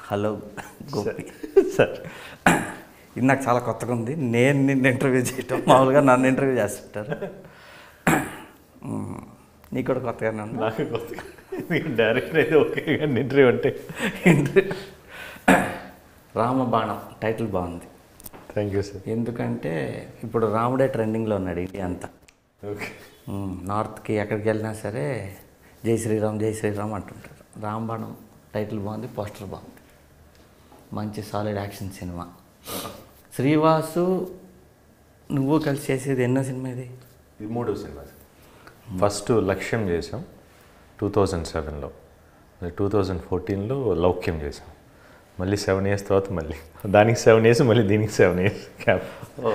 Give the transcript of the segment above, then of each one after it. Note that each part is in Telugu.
హలో గోపి సార్ ఇది నాకు చాలా కొత్తగా ఉంది నేను నిన్ను ఇంటర్వ్యూ చేయటం మామూలుగా నన్ను ఇంటర్వ్యూ చేస్తుంటారు మ్మ్. నీకు కూడా కొత్తగానే ఉంది నాకు కొత్తగా మీకు డైరెక్ట్ అయితే ఓకే కానీ ఇంటర్వ్యూ అంటే ఇంటర్వ్యూ రామబాణం టైటిల్ బాగుంది థ్యాంక్ యూ సార్ ఎందుకంటే ఇప్పుడు రాముడే ట్రెండింగ్లో ఉన్నాడు ఇండియా అంతా ఓకే మ్మ్. నార్త్కి ఎక్కడికి వెళ్ళినా సరే జై శ్రీరామ్ జై శ్రీరామ్ అంటుంటారు రాంబాణం టైటిల్ బాగుంది పోస్టర్ బాగుంది మంచి సాలిడ్ యాక్షన్ సినిమా శ్రీవాసు నువ్వు కలిసి చేసేది ఎన్నో సినిమా ఇది ఇది మూడో సినిమా సార్ ఫస్ట్ లక్ష్యం చేసాం టూ థౌజండ్ సెవెన్లో టూ థౌజండ్ ఫోర్టీన్లో లౌక్యం చేసాం మళ్ళీ సెవెన్ ఇయర్స్ తర్వాత మళ్ళీ దానికి సెవెన్ ఇయర్స్ మళ్ళీ దీనికి సెవెన్ ఇయర్స్ క్యాప్ ఓ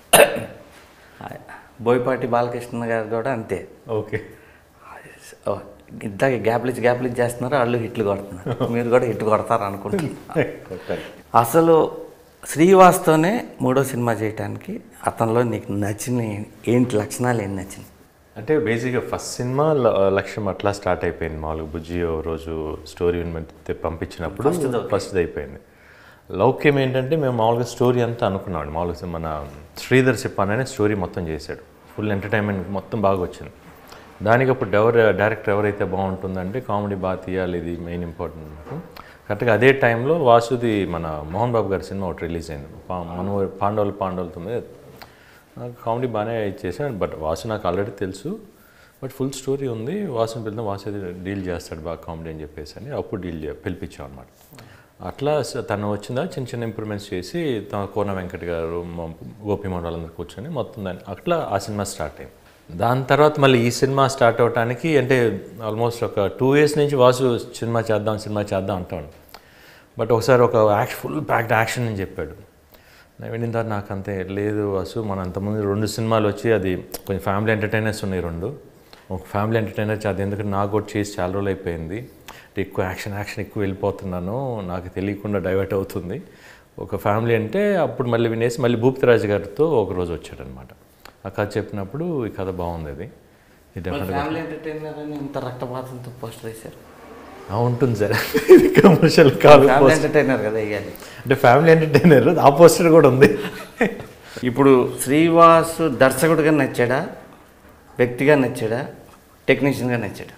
బోయపాటి బాలకృష్ణ గారు కూడా అంతే ఓకే ఓ, ఇంత గ్యాప్లు ఇచ్చి గ్యాప్లు ఇచ్చి చేస్తున్నారు వాళ్ళు హిట్లు కొడుతున్నారు మీరు కూడా హిట్ కొడతారు అనుకుంటున్నారు అసలు శ్రీవాస్తోనే మూడో సినిమా చేయటానికి అతనిలో నీకు నచ్చిన ఏంటి లక్షణాలు ఏం నచ్చినాయి అంటే బేసిక్గా ఫస్ట్ సినిమా ల- లక్ష్యం అట్లా స్టార్ట్ అయిపోయింది మామూలుగా బుజ్జి ఓ రోజు స్టోరీ వినమంటే పంపించినప్పుడు First ది okay. ఫస్ట్ అయిపోయింది లౌక్యం ఏంటంటే మేము మామూలుగా స్టోరీ అంతా అనుకున్నాం మామూలుగా మన శ్రీధర్ చెప్పాననే స్టోరీ మొత్తం చేశాడు ఫుల్ ఎంటర్టైన్మెంట్ మొత్తం బాగా వచ్చింది దానికి అప్పుడు ఎవరు డైరెక్టర్ ఎవరైతే బాగుంటుందంటే కామెడీ బాగా తీయాలి ఇది మెయిన్ ఇంపార్టెంట్ నాకు కరెక్ట్గా అదే టైంలో వాసుది మన మోహన్ బాబు గారి సినిమా ఒకటి రిలీజ్ అయింది పా- మన పాండవులు పాండవులతో మీద నాకు కామెడీ బాగానే ఇచ్చేసాను బట్ వాసు నాకు ఆల్రెడీ తెలుసు బట్ ఫుల్ స్టోరీ ఉంది వాసుని పిలిచిన వాసు అది డీల్ చేస్తాడు బాగా కామెడీ అని చెప్పేసి అని అప్పుడు డీల్ చే- పిలిపించాం అనమాట అట్లా స- తను వచ్చిందా చిన్న చిన్న ఇంప్రూవ్మెంట్స్ చేసి తన కోన వెంకట్ గారు మా గోపి మండలందరూ కూర్చొని మొత్తం దాన్ని అట్లా ఆ సినిమా స్టార్ట్ అయింది దాని తర్వాత మళ్ళీ ఈ సినిమా స్టార్ట్ అవడానికి అంటే ఆల్మోస్ట్ ఒక టూ ఇయర్స్ నుంచి వాసు సినిమా చేద్దాం సినిమా చేద్దాం అంటాను బట్ ఒకసారి ఒక యాక్షన్ ఫుల్ ప్యాక్డ్ యాక్షన్ అని చెప్పాడు నేను వినిన తర్వాత నాకు అంతే లేదు అసు మన అంతకుముందు రెండు సినిమాలు వచ్చి అది కొంచెం ఫ్యామిలీ ఎంటర్టైనర్స్ ఉన్నాయి రెండు ఒక ఫ్యామిలీ ఎంటర్టైనర్ అది ఎందుకంటే నాకు కూడా చేసి చాలా రోజులు అయిపోయింది అంటే ఎక్కువ యాక్షన్ యాక్షన్ ఎక్కువ వెళ్ళిపోతున్నాను నాకు తెలియకుండా డైవర్ట్ అవుతుంది ఒక ఫ్యామిలీ అంటే అప్పుడు మళ్ళీ వినేసి మళ్ళీ భూపతిరాజు గారితో ఒక రోజు వచ్చాడనమాట ఆ కథ చెప్పినప్పుడు ఈ కథ బాగుంది అది ఇది డెఫినెట్గా ఫ్యామిలీ ఎంటర్టైనర్ అని ఇంత రక్తపాతంతో పోస్టర్ వేశారు ఆ, ఉంటుంది సార్ ఇది కమర్షియల్ కాదు ఫ్యామిలీ ఎంటర్టైనర్ కదా వేయాలి అంటే ఫ్యామిలీ ఎంటర్టైనర్ ఆ పోస్టర్ కూడా ఉంది ఇప్పుడు శ్రీవాసు దర్శకుడిగా నచ్చాడా వ్యక్తిగా నచ్చాడా టెక్నీషియన్గా నచ్చాడా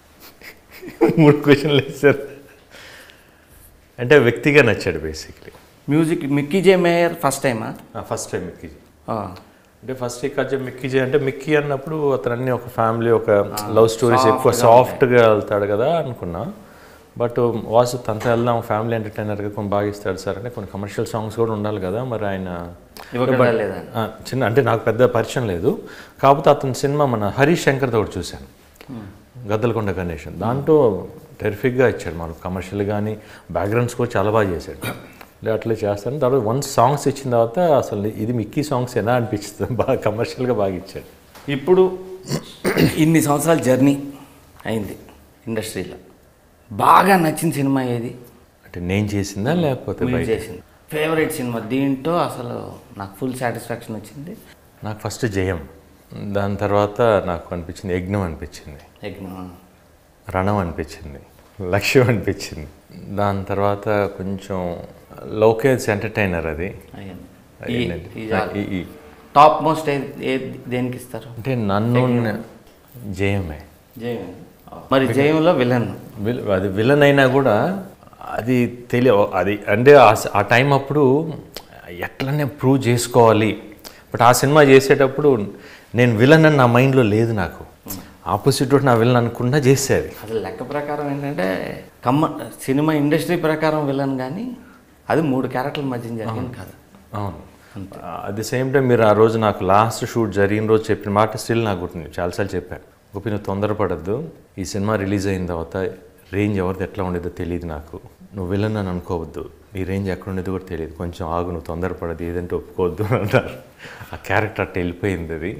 మూడు క్వశ్చన్లు వేశారు అంటే వ్యక్తిగా నచ్చాడు basically music Mickey J Meyer first టైమా ఫస్ట్ టైం మిక్కీజీ అంటే ఫస్ట్ ఇక్కడ మిక్కీజీ అంటే మిక్కీ అన్నప్పుడు అతను అన్ని ఒక ఫ్యామిలీ ఒక లవ్ స్టోరీస్ ఎక్కువ soft గా సాఫ్ట్గా వెళ్తాడు కదా అనుకున్నా బట్ వాసు తనతో వెళ్దాం ఫ్యామిలీ ఎంటర్టైనర్గా కొన్ని బాగా ఇస్తాడు సార్ అంటే కొన్ని కమర్షియల్ సాంగ్స్ కూడా ఉండాలి కదా మరి ఆయన ఇవ్వగలరా లేదా ఆ, చిన్న అంటే నాకు పెద్ద పరిచయం లేదు కాకపోతే అతని సినిమా మన హరీష్ శంకర్తో ఒకటి చూశాను గద్దలకొండ గణేష్ దాంట్లో టెరిఫిక్గా ఇచ్చాడు మనకు కమర్షియల్ కానీ బ్యాక్గ్రౌండ్ స్కోర్ చాలా బాగా చేశాడు లే అట్లా చేస్తాను తర్వాత వన్ సాంగ్స్ ఇచ్చిన తర్వాత అసలు ఇది మిక్కీ సాంగ్స్ ఎలా అనిపిస్తుంది బాగా కమర్షియల్గా బాగా ఇచ్చాడు ఇప్పుడు ఇన్ని సంవత్సరాల జర్నీ అయింది ఇండస్ట్రీలో బాగా నచ్చిన సినిమా ఏది అంటే నేను చేసిందా లేకపోతే మీరు బయట చేసింది ఫేవరెట్ సినిమా దీంట్లో అసలు నాకు ఫుల్ సాటిస్ఫాక్షన్ వచ్చింది నాకు ఫస్ట్ జయం దాని తర్వాత నాకు అనిపించింది యజ్ఞం అనిపించింది యజ్ఞం రణం అనిపించింది లక్ష్యం అనిపించింది దాని తర్వాత కొంచెం లోకేజ్ ఎంటర్టైనర్ అది అయ్యింది ఏంటంటే, ఈ- ఈ చాలు. ఈ- ఈ. టాప్ మోస్ట్ ఏ దేనికి ఇస్తారు అంటే నన్ను జయమే జయం మరి జయంలో విలన్ విల్ అది విలన్ అయినా కూడా అది తెలియ అది అంటే ఆ స- ఆ టైం అప్పుడు ఎట్లనే ప్రూవ్ చేసుకోవాలి బట్ ఆ సినిమా చేసేటప్పుడు నేను విలన్ అని నా మైండ్లో లేదు నాకు ఆపోజిట్ నా విలన్ అనుకున్నా చేసేది అసలు లెక్క ప్రకారం ఏంటంటే కమ్మ సినిమా ఇండస్ట్రీ ప్రకారం విలన్ కానీ అది మూడు క్యారెక్టర్ల మధ్య జరిగింది కాదు అవును అట్ ది సేమ్ టైం మీరు ఆ రోజు నాకు లాస్ట్ షూట్ జరిగిన రోజు చెప్పిన మాట స్టిల్ నాకు గుర్తుంది చాలాసార్లు చెప్పాను గోపి నువ్వు తొందరపడద్దు ఈ సినిమా రిలీజ్ అయిన తర్వాత రేంజ్ ఎవరిది ఎట్లా ఉండేదో తెలియదు నాకు నువ్వు విలన్ అని అనుకోవద్దు నీ రేంజ్ ఎక్కడ ఉండేదో కూడా తెలియదు కొంచెం ఆగు నువ్వు తొందరపడదు ఏదంటే ఒప్పుకోవద్దు అని అన్నారు ఆ క్యారెక్టర్ అట్లా వెళ్ళిపోయింది అది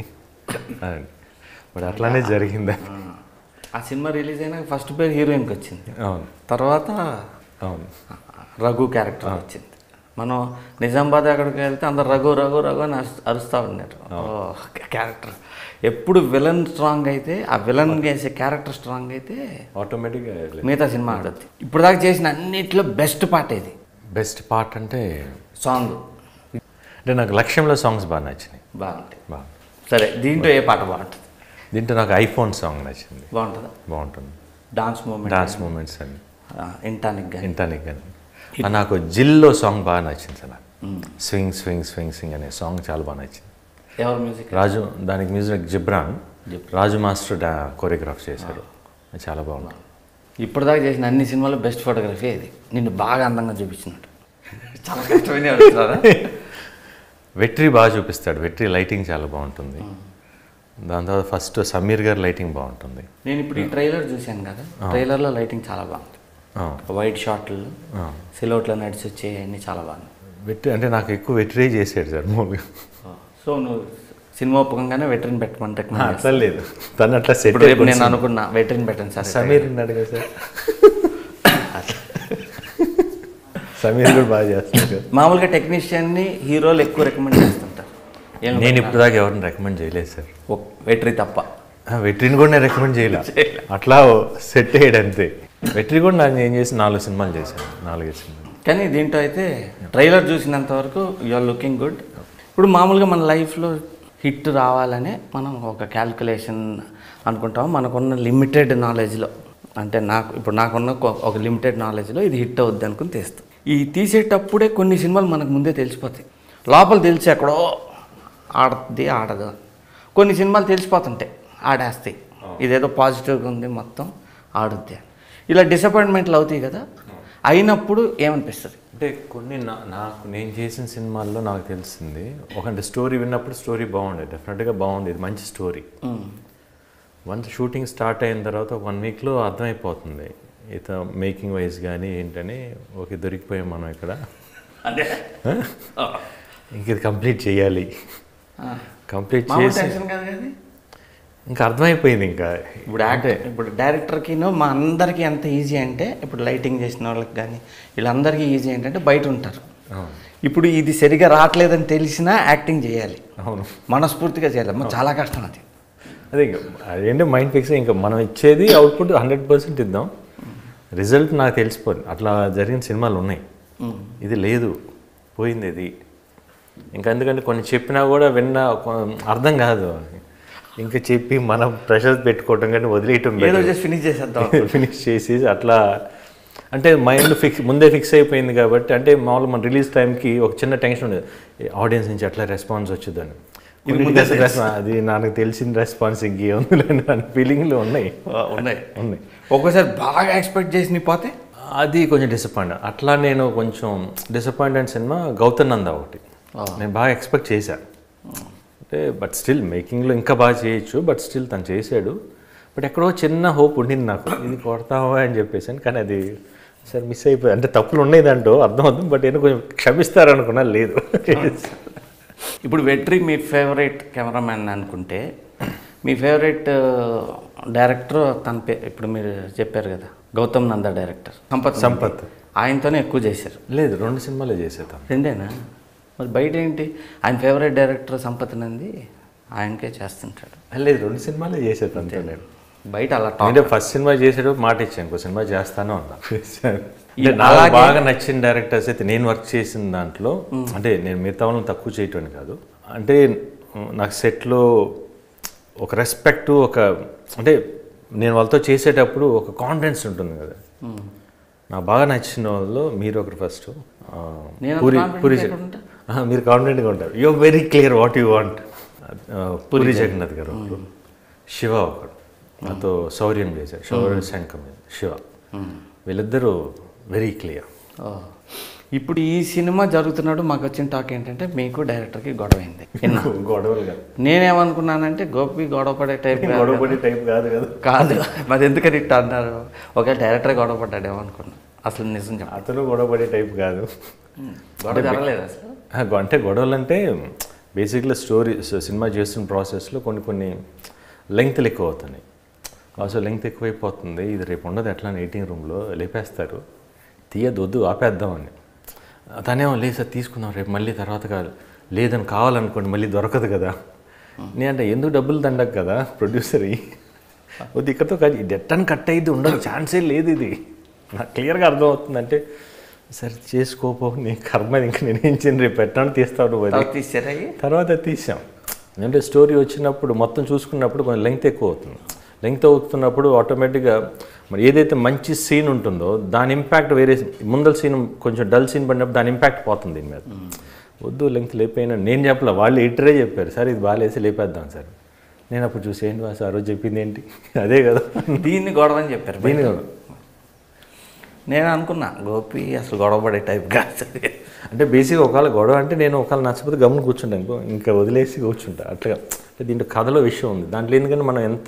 బట్ అట్లానే జరిగింది ఆ సినిమా రిలీజ్ అయినాక ఫస్ట్ పేరు హీరోయిన్కి వచ్చింది అవును తర్వాత అవును రఘు క్యారెక్టర్ వచ్చింది మనం నిజామాబాద్ అక్కడికి వెళ్తే అందరు రఘు రఘు రఘు అని అరుస్- అరుస్తూ ఉన్నారు ఓ క్యారెక్టర్ ఎప్పుడు విలన్ స్ట్రాంగ్ అయితే ఆ విలన్ వేసే క్యారెక్టర్ స్ట్రాంగ్ అయితే ఆటోమేటిక్గా మిగతా సినిమా ఆడద్ది ఇప్పుడు దాకా చేసిన అన్నిట్లో బెస్ట్ పార్ట్ ఇది బెస్ట్ పార్ట్ అంటే సాంగ్ అంటే నాకు లక్ష్యంలో సాంగ్స్ బాగా నచ్చినాయి బాగుంటాయి బాగా సరే దీంట్లో ఏ పాట బాగుంటుంది దీంట్లో నాకు ఐఫోన్ సాంగ్ నచ్చింది బాగుంటుందా బాగుంటుంది డాన్స్ మూమెంట్ డాన్స్ మూమెంట్స్ అని ఇంటానికి కానీ ఇంటానికి కానీ ఆ నాకు జిల్లో సాంగ్ బాగా నచ్చింది సార్ నాకు స్వింగ్ స్వింగ్ స్వింగ్ స్వింగ్ అనే సాంగ్ చాలా బాగా నచ్చింది ఎవరు మ్యూజిక్ రాజు దానికి మ్యూజిక్ జిబ్రాన్ రాజు మాస్టర్ డా కొరియోగ్రాఫ్ చేశాడు అది చాలా బాగుంది ఇప్పుడు దాకా చేసిన అన్ని సినిమాల్లో బెస్ట్ ఫోటోగ్రఫీ ఇది నిన్ను బాగా అందంగా చూపించినట్టు చాలా కష్టమైన అడుగుతున్నారా వెట్రీ బాగా చూపిస్తాడు వెట్రీ లైటింగ్ చాలా బాగుంటుంది దాని తర్వాత ఫస్ట్ సమీర్ గారి లైటింగ్ బాగుంటుంది నేను ఇప్పుడు ఈ ట్రైలర్ చూశాను కదా ట్రైలర్లో లైటింగ్ చాలా బాగుంది ఆ, వైట్ షాట్లు ఆ. సిలోట్లో నడిచి వచ్చే అన్ని చాలా బాగుంది వెట్రీ అంటే నాకు ఎక్కువ వెట్రీ చేసాడు సార్ మూవీ సో నువ్వు సినిమా ఒప్పుకోగానే వెటరిన్ పెట్టమని రికమెండ్ అట్లా లేదు తను అట్లా సెట్ ఇప్పుడు రేపు నేను అనుకున్నా వెటరిన్ పెట్టండి సార్ సమీర్ ఉన్నాడు కదా సార్ సమీర్ కూడా బాగా చేస్తున్నాడు కదా మామూలుగా టెక్నీషియన్ని హీరోలు ఎక్కువ రికమెండ్ చేస్తుంటారు ఏం నేను ఇప్పుడు దాకా ఎవరిని రికమెండ్ చేయలేదు సార్ వెటరీ తప్ప వెట్రీని కూడా నేను రికమెండ్ చేయలే అట్లా సెట్ అయ్యాడు అంతే వెట్రీ కూడా నాకు నేను చేసి నాలుగు సినిమాలు చేశాను నాలుగైదు సినిమాలు కానీ దీంట్లో అయితే ట్రైలర్ చూసినంత వరకు ఆర్ లుకింగ్ గుడ్ ఇప్పుడు మామూలుగా మన లైఫ్లో హిట్ రావాలనే మనం ఒక క్యాల్కులేషన్ అనుకుంటాం మనకున్న లిమిటెడ్ నాలెడ్జ్లో అంటే నాకు ఇప్పుడు నాకున్న ఒక- ఒక లిమిటెడ్ నాలెడ్జ్లో ఇది హిట్ అవుద్ది అనుకుని తీస్తాం ఈ తీసేటప్పుడే కొన్ని సినిమాలు మనకు ముందే తెలిసిపోతాయి లోపల తెలిసి ఎక్కడో ఆడుతుంది ఆడదు అని. కొన్ని సినిమాలు తెలిసిపోతుంటాయి ఆడేస్తాయి ఇదేదో పాజిటివ్గా ఉంది మొత్తం ఆడుద్ది అని ఇలా డిసప్పాయింట్మెంట్లు అవుతాయి కదా అయినప్పుడు ఏమనిపిస్తుంది అంటే కొన్ని నా నాకు నేను చేసిన సినిమాల్లో నాకు తెలిసింది ఒక స్టోరీ విన్నప్పుడు స్టోరీ బాగుండేది డెఫినెట్గా బాగుంది ఇది మంచి స్టోరీ వన్స్ షూటింగ్ స్టార్ట్ అయిన తర్వాత ఒక వన్ వీక్లో అర్థమైపోతుంది ఇత మేకింగ్ వైజ్ కానీ ఏంటని ఓకే దొరికిపోయాం మనం ఇక్కడ అంటే ఇంక ఇది కంప్లీట్ చేయాలి కంప్లీట్ మామూలు చేసి టెన్షన్ కాదు కదా ఇంకా అర్థమైపోయింది ఇంకా ఇప్పుడు యాక్టర్ ఇప్పుడు డైరెక్టర్కిను మా అందరికీ ఎంత ఈజీ అంటే ఇప్పుడు లైటింగ్ చేసిన వాళ్ళకి కానీ వీళ్ళందరికీ ఈజీ ఏంటంటే బయట ఉంటారు అవును ఇప్పుడు ఇది సరిగా రావట్లేదని తెలిసినా యాక్టింగ్ చేయాలి అవును మనస్ఫూర్తిగా చేయాలి అమ్మ చాలా కష్టం అది అదే ఇంకా అదేంటి మైండ్ ఫిక్స్ ఇంకా మనం ఇచ్చేది అవుట్పుట్ హండ్రెడ్ పర్సెంట్ ఇద్దాం రిజల్ట్ నాకు తెలిసిపోయింది అట్లా జరిగిన సినిమాలు ఉన్నాయి ఇది లేదు పోయింది ఇది ఇంకా ఎందుకంటే కొన్ని చెప్పినా కూడా విన్నా కొ- అర్థం కాదు ఇంకా చెప్పి మనం ప్రెషర్ పెట్టుకోవటం కానీ వదిలేయటం ఏదో చేసి ఫినిష్ చేసేద్దాం ఫినిష్ చేసి అట్లా అంటే మైండ్ ఫిక్స్ ముందే ఫిక్స్ అయిపోయింది కాబట్టి అంటే మామూలు మన రిలీజ్ టైంకి ఒక చిన్న టెన్షన్ ఉండేది ఆడియన్స్ నుంచి ఎట్లా రెస్పాన్స్ వచ్చిందని కొన్నిటికి అసలు response- అది నాకు తెలిసిన రెస్పాన్స్ ఇంకేముంది అని ఫీలింగ్లు ఉన్నాయి ఉన్నాయి ఉన్నాయి ఒక్కోసారి బాగా ఎక్స్పెక్ట్ చేసి పోతే అది కొంచెం డిసప్పాయింట్ అట్లా నేను కొంచెం డిసప్పాయింట్ అయిన సినిమా గౌతమ్ నంద ఒకటి నేను బాగా ఎక్స్పెక్ట్ చేశాను అంటే బట్ స్టిల్ మేకింగ్లో ఇంకా బాగా చేయొచ్చు బట్ స్టిల్ తను చేశాడు బట్ ఎక్కడో చిన్న హోప్ ఉండింది నాకు ఇది కొడతావా అని చెప్పేసాను కానీ అది సరే మిస్ అయిపోయి అంటే తప్పులు ఉన్నాయి దాంట్లో అర్థం అవుతుంది బట్ నేను కొంచెం క్షమిస్తారనుకున్నా లేదు ఇప్పుడు వెట్రీ మీ ఫేవరెట్ కెమెరామ్యాన్ అనుకుంటే మీ ఫేవరెట్ డైరెక్టర్ తన పే ఇప్పుడు మీరు చెప్పారు కదా గౌతమ్ నంద డైరెక్టర్ సంపత్ సంపత్. ఆయనతోనే ఎక్కువ చేశారు లేదు రెండు సినిమాలే చేసేద్దాం రెండేనా మరి బయట ఏంటి ఆయన ఫేవరెట్ డైరెక్టర్ సంపత్ నంది ఆయనకే చేస్తుంటాడు లేదు రెండు సినిమాలే చేసేది అంతే నేను బయట అలా టాప్ అంటే ఫస్ట్ సినిమా చేసాడు మాట ఇచ్చాను ఇంకో సినిమా చేస్తానే ఉన్నా ఈ అంటే నాకు అలాగే- బాగా నచ్చిన డైరెక్టర్స్ అయితే నేను వర్క్ చేసిన దాంట్లో అంటే నేను మిగతా వాళ్ళని తక్కువ చేయటం కాదు అంటే ఉమ్, నాకు సెట్లో ఒక రెస్పెక్ట్ ఒక అంటే నేను వాళ్ళతో చేసేటప్పుడు ఒక కాన్ఫిడెన్స్ ఉంటుంది కదా నాకు బాగా నచ్చిన వాళ్ళు మీరు ఒకరు ఫస్ట్ నేను అంత పూరి confident పూరి ఎక్కడ జగ- ఉంటా? ఆహా, మీరు కాన్ఫిడెంట్గా ఉంటారు you very clear what you want Puri Jagannadh గారు ఒకరు శివ ఒకడు నాతో శౌర్యం చేశారు శౌర్య శంఖం మీద శివ వీళ్ళిద్దరూ వెరీ క్లియర్ ఓ. ఇప్పుడు ఈ సినిమా జరుగుతున్నాడు మాకు వచ్చిన టాక్ ఏంటంటే మీకు డైరెక్టర్కి గొడవ అయింది విన్నా. గొడవలు కాదు నేనేమనుకున్నానంటే గోపి గొడవ పడే టైప్ కాదు గొడవ కదా. పడే టైప్ కాదు కదా కాదు మరి ఎందుకని ఇట్లా అన్నారు ఒక డైరెక్టర్ గొడవ పడ్డాడేమో అనుకున్నా అసలు నిజం చెప్ప అతను గొడవ పడే టైప్ కాదు గొడవ జరగలేదు అసలు ఆ, గొ- అంటే గొడవలు అంటే బేసిక్గా స్టోరీ సినిమా చేస్తున్న ప్రాసెస్లో కొన్ని కొన్ని లెంగ్త్లు ఎక్కువ అవుతున్నాయి అసలు లెంగ్త్ ఎక్కువైపోతుంది ఇది రేపు ఉండదు ఎట్లా ఎయిటింగ్ రూమ్లో లేపేస్తారు తీయద్దు వద్దు ఆపేద్దామని తనేమో లేదు సార్ తీసుకుందాం రేపు మళ్ళీ తర్వాత కాదు లేదని కావాలనుకోండి మళ్ళీ దొరకదు కదా నేను అంటే ఎందుకు డబ్బులు దండకు కదా ప్రొడ్యూసర్ వద్దు ఇక్కడతో కాదు ఇది ఎట్టని కట్ అయ్యింది ఉండదు ఛాన్సే లేదు ఇది నాకు క్లియర్గా అర్థమవుతుంది అంటే సరే చేసుకోపో నీ కర్మ ఇంకా నేను ఏం చేయను రేపు పెట్టాను తీస్తాడు నువ్వు అది తర్వాత తీసారా అయ్యి? తర్వాత తీసాం అంటే స్టోరీ వచ్చినప్పుడు మొత్తం చూసుకున్నప్పుడు కొంచెం లెంగ్త్ ఎక్కువ అవుతుంది లెంగ్త్ అవుతున్నప్పుడు ఆటోమేటిక్గా మరి ఏదైతే మంచి సీన్ ఉంటుందో దాని ఇంపాక్ట్ వేరే ముందల సీన్ కొంచెం డల్ సీన్ పడినప్పుడు దాని ఇంపాక్ట్ పోతుంది దీని మీద వద్దు లెంగ్త్ లేకపోయినా నేను చెప్పలే వాళ్ళు ఎయిటరే చెప్పారు సార్ ఇది బాగాలేసి లేపేద్దాం సార్ నేను అప్పుడు చూసి ఏంటి వాసు ఆ రోజు చెప్పింది ఏంటి అదే కదా దీన్ని గొడవ అని చెప్పారు దీని కూడా నేను అనుకున్నా గోపి అసలు గొడవ పడే టైప్ కాదు అంటే బేసిక్గా ఒకవేళ గొడవ అంటే నేను ఒకవేళ నచ్చకపోతే గమ్మున కూర్చుంటాను ఇంకో ఇంకా వదిలేసి కూర్చుంటా అట్లా అంటే దీంట్లో కథలో విషయం ఉంది దాంట్లో ఎందుకంటే మనం ఎంత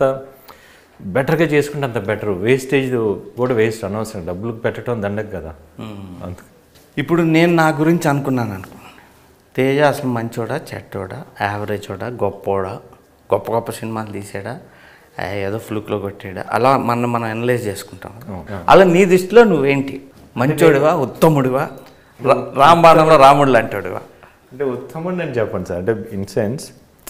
బెటర్గా చేసుకుంటే అంత బెటర్ వేస్టేజ్ కూడా వేస్ట్ అనవసరం డబ్బులు పెట్టడం దండకు కదా అంత ఇప్పుడు నేను నా గురించి అనుకున్నాను అనుకో తేజ అసలు మంచోడా చెట్టోడా యావరేజోడా గొప్పోడా గొప్ప గొప్ప సినిమాలు తీసాడా ఆ, ఏదో ఫ్లూక్లో కొట్టాడా అలా మనం మనం అనలైజ్ చేసుకుంటాం అలా నీ దృష్టిలో నువ్వేంటి మంచోడివా ఉత్తముడివా రా- రాంబాణంలో రాముడు అంటాడువా అంటే ఉత్తమం నేను చెప్పండి సార్ అంటే ఇన్ సెన్స్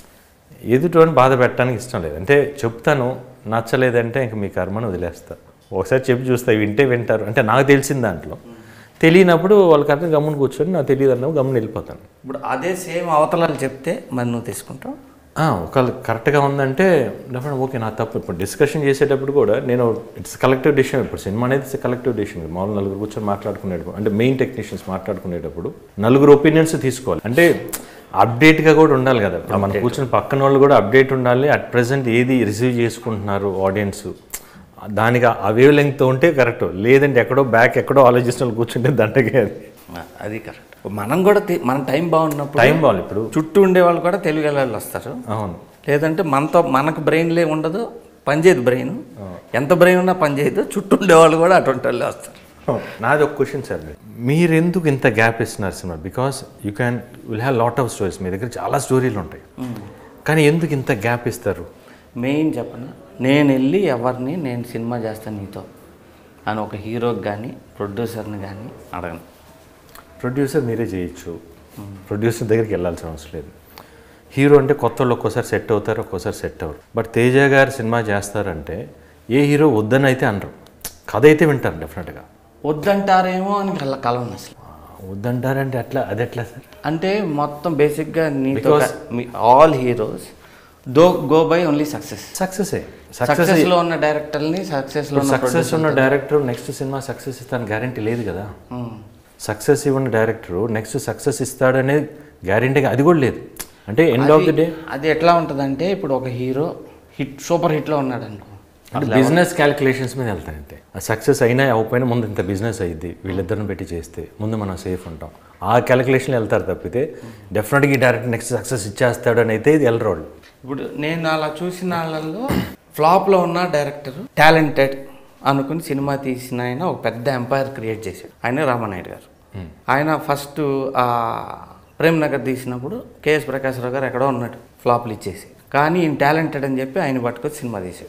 ఎదుటోని బాధ పెట్టడానికి ఇష్టం లేదు అంటే చెప్తాను నచ్చలేదంటే ఇంక మీ కర్మను వదిలేస్తా ఒకసారి చెప్పి చూస్తా వింటే వింటారు అంటే నాకు తెలిసిన దాంట్లో తెలియనప్పుడు వాళ్ళకి అర్థం గమ్మున కూర్చొని నాకు తెలియదు అన్నప్పుడు గమ్మున వెళ్ళిపోతాను ఇప్పుడు అదే సేమ్ అవతలాలు చెప్తే మరి నువ్వు తీసుకుంటావు ఆ, ఒకవేళ కరెక్ట్గా ఉందంటే డెఫినెట్ ఓకే నా తప్పు ఇప్పుడు డిస్కషన్ చేసేటప్పుడు కూడా నేను ఇట్స్ కలెక్టివ్ డిసిషన్ ఇప్పుడు సినిమా అనేది ఇట్స్ కలెక్టివ్ డిసిషన్ మామూలు నలుగురు కూర్చొని మాట్లాడుకునేటప్పుడు అంటే మెయిన్ టెక్నీషియన్స్ మాట్లాడుకునేటప్పుడు నలుగురు ఒపీనియన్స్ తీసుకోవాలి అంటే అప్డేట్గా కూడా ఉండాలి కదా ఇప్పుడు మనం కూర్చొని పక్కన వాళ్ళు కూడా అప్డేట్ ఉండాలి అట్ ప్రజెంట్ ఏది రిసీవ్ చేసుకుంటున్నారు ఆడియన్స్ దానికి ఆ వేవ్ లెంగ్త్ ఉంటే కరెక్ట్ లేదంటే ఎక్కడో బ్యాక్ ఎక్కడో ఆలోచిస్తున్న వాళ్ళు కూర్చుంటే దండగే అది ఆ, అది కరెక్ట్ మనం కూడా తి- మన టైం బాగున్నప్పుడు టైం బాగుంది ఇప్పుడు చుట్టూ ఉండే వాళ్ళు కూడా తెలుగు వాళ్ళు వస్తారు అవును లేదంటే మనతో మనకు బ్రెయిన్లే ఉండదు పనిచేయదు బ్రెయిన్ ఎంత బ్రెయిన్ ఉన్నా పనిచేయదు చుట్టూ ఉండేవాళ్ళు కూడా అటువంటి వాళ్ళే వస్తారు నాది ఒక క్వశ్చన్ సార్ మీరు ఎందుకు ఇంత గ్యాప్ ఇస్తున్నారు సినిమా because you can will have lot of stories మీ దగ్గర చాలా స్టోరీలు ఉంటాయి కానీ ఎందుకు ఇంత గ్యాప్ ఇస్తారు మెయిన్ చెప్పను నేను వెళ్ళి ఎవరిని నేను సినిమా చేస్తాను నీతో అని ఒక హీరోకి కానీ ప్రొడ్యూసర్ని కానీ అడగను ప్రొడ్యూసర్ మీరే చేయొచ్చు ప్రొడ్యూసర్ దగ్గరికి వెళ్ళాల్సిన అవసరం లేదు హీరో అంటే కొత్త వాళ్ళు ఒక్కోసారి సెట్ అవుతారు ఒక్కోసారి సెట్ అవ్వరు బట్ తేజ గారు సినిమా చేస్తారంటే ఏ హీరో వద్దని అయితే అనరు కథ అయితే వింటారు డెఫినెట్గా వద్దంటారేమో అని కల కలవను అసలు వద్దంటారంటే అట్లా అది ఎట్లా సార్ అంటే మొత్తం బేసిక్గా నీతో Because- all heroes though go by only success సక్సెసే సక్సెస్ సక్సెస్లో ఉన్న డైరెక్టర్ని సక్సెస్లో ఉన్న సక్సెస్ ఉన్న డైరెక్టర్ నెక్స్ట్ సినిమా సక్సెస్ ఇస్తాను గ్యారంటీ లేదు కదా మ్మ్. సక్సెస్ ఇవ్వని డైరెక్టరు నెక్స్ట్ సక్సెస్ ఇస్తాడనే గ్యారంటీగా అది కూడా లేదు అంటే ఎండ్ ఆఫ్ ది డే అది ఎట్లా ఉంటుందంటే ఇప్పుడు ఒక హీరో హిట్ సూపర్ హిట్లో ఉన్నాడు అనుకో అంటే బిజినెస్ క్యాలిక్యులేషన్స్ మీద వెళ్తాయంటే ఆ సక్సెస్ అయినా అవ్వకపోయినా ముందు ఇంత బిజినెస్ అయ్యిద్ది వీళ్ళిద్దరిని పెట్టి చేస్తే ముందు మనం సేఫ్ ఉంటాం ఆ క్యాలిక్యులేషన్లో వెళ్తారు తప్పితే డెఫినెట్గా ఈ డైరెక్టర్ నెక్స్ట్ సక్సెస్ ఇచ్చేస్తాడు అని అయితే ఇది వెళ్ళరు వాళ్ళు ఇప్పుడు నేను అలా చూసిన వాళ్ళల్లో ఫ్లాప్లో ఉన్న డైరెక్టర్ టాలెంటెడ్ అనుకుని సినిమా తీసిన ఆయన ఒక పెద్ద ఎంపైర్ క్రియేట్ చేశాడు ఆయన రామానాయుడు గారు ఆయన ఫస్ట్ ఆ ప్రేమ్ నగర్ తీసినప్పుడు కేఎస్ ప్రకాశ్రావు గారు ఎక్కడో ఉన్నాడు ఫ్లాప్లు ఇచ్చేసి కానీ ఈయన టాలెంటెడ్ అని చెప్పి ఆయన పట్టుకొని సినిమా తీశాడు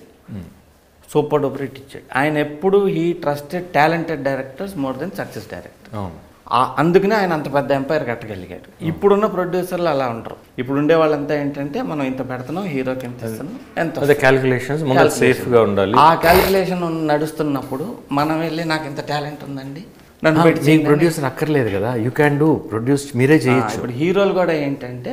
సూపర్ డూపర్ హిట్ ఇచ్చాడు ఆయన ఎప్పుడు he trusted talented directors more than success director అవును ఆ- అందుకనే ఆయన అంత పెద్ద ఎంపైర్ కట్టగలిగాడు ఇప్పుడున్న ప్రొడ్యూసర్లు అలా ఉంటారు ఇప్పుడు ఉండే వాళ్ళంతా ఏంటంటే మనం ఇంత పెడుతున్నాం హీరోకి ఎంత ఇస్తున్నాం ఎంత అదే క్యాలిక్యులేషన్స్ ముందు సేఫ్గా ఉండాలి ఆ క్యాలిక్యులేషన్ నడుస్తున్నప్పుడు మనం వెళ్ళి నాకు ఇంత టాలెంట్ ఉందండి నన్ను పెట్టి మీకు ప్రొడ్యూసర్ అక్కర్లేదు కదా యూ క్యాన్ డూ ప్రొడ్యూస్ మీరే ఆ, చేయొచ్చు ఇప్పుడు హీరోలు కూడా ఏంటంటే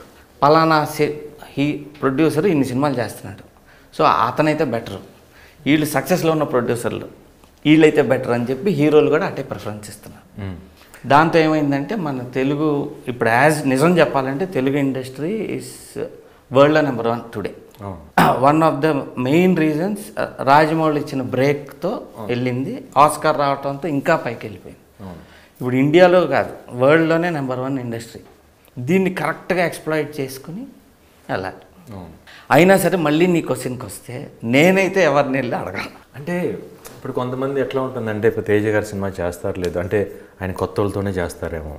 పలానా సి- హీ ప్రొడ్యూసర్ ఇన్ని సినిమాలు చేస్తున్నాడు సో అతనైతే బెటర్ వీళ్ళు సక్సెస్లో ఉన్న ప్రొడ్యూసర్లు వీళ్ళైతే బెటర్ అని చెప్పి హీరోలు కూడా అటే ప్రిఫరెన్స్ ఇస్తున్నారు దాంతో ఏమైందంటే మన తెలుగు ఇప్పుడు యాజ్ నిజం చెప్పాలంటే తెలుగు ఇండస్ట్రీ ఇస్ వరల్డ్లో నెంబర్ వన్ టుడే అవును one of the main reasons Rajamouli ఇచ్చిన బ్రేక్తో వెళ్ళింది ఆస్కార్ రావడంతో ఇంకా పైకి వెళ్ళిపోయింది అవును ఇప్పుడు ఇండియాలో కాదు వరల్డ్లోనే నెంబర్ వన్ ఇండస్ట్రీ దీన్ని కరెక్ట్గా ఎక్స్ప్లాయిట్ చేసుకుని వెళ్ళాలి అవును అయినా సరే మళ్ళీ నీ క్వశ్చన్కి వస్తే నేనైతే ఎవరిని వెళ్ళి అడగను అంటే ఇప్పుడు కొంతమంది ఎట్లా ఉంటుందంటే ఇప్పుడు తేజ గారు సినిమా చేస్తారు లేదు అంటే ఆయన కొత్త వాళ్ళతోనే చేస్తారేమో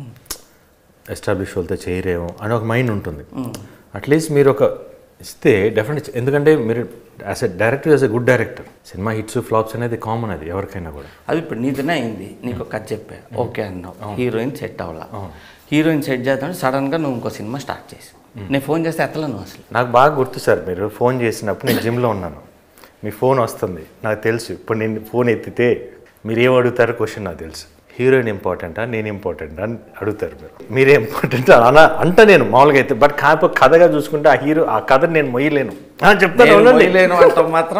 ఎస్టాబ్లిష్ వాళ్ళతో చేయరేమో అని ఒక మైండ్ ఉంటుంది అట్లీస్ట్ మీరు ఒక ఇస్తే డెఫినెట్ ఎందుకంటే మీరు as a director as a good director సినిమా హిట్స్ ఫ్లాప్స్ అనేది కామన్ అది ఎవరికైనా కూడా అది ఇప్పుడు నీదినే అయింది నీకు ఒక కథ చెప్పా ఓకే అన్నావు హీరోయిన్ సెట్ అవ్వాలా హీరోయిన్ సెట్ చేద్దాం సడన్గా నువ్వు ఇంకో సినిమా స్టార్ట్ చేసి నేను ఫోన్ చేస్తే ఎత్తలా నువ్వు అసలు నాకు బాగా గుర్తు సార్ మీరు ఫోన్ చేసినప్పుడు నేను జిమ్లో ఉన్నాను మీ ఫోన్ వస్తుంది నాకు తెలుసు ఇప్పుడు నేను ఫోన్ ఎత్తితే మీరు ఏం అడుగుతారో క్వశ్చన్ నాకు తెలుసు హీరోయిన్ ఇంపార్టెంటా నేను ఇంపార్టెంట్ అని అడుగుతారు మీరు మీరే ఇంపార్టెంట్ అలా అంట నేను మామూలుగా అయితే బట్ కాకపోతే కథగా చూసుకుంటే ఆ హీరో ఆ కథని నేను మొయ్యలేను ఆ, చెప్తాను నేను అవునండి. మొయ్యలేను అంటాం మాత్రం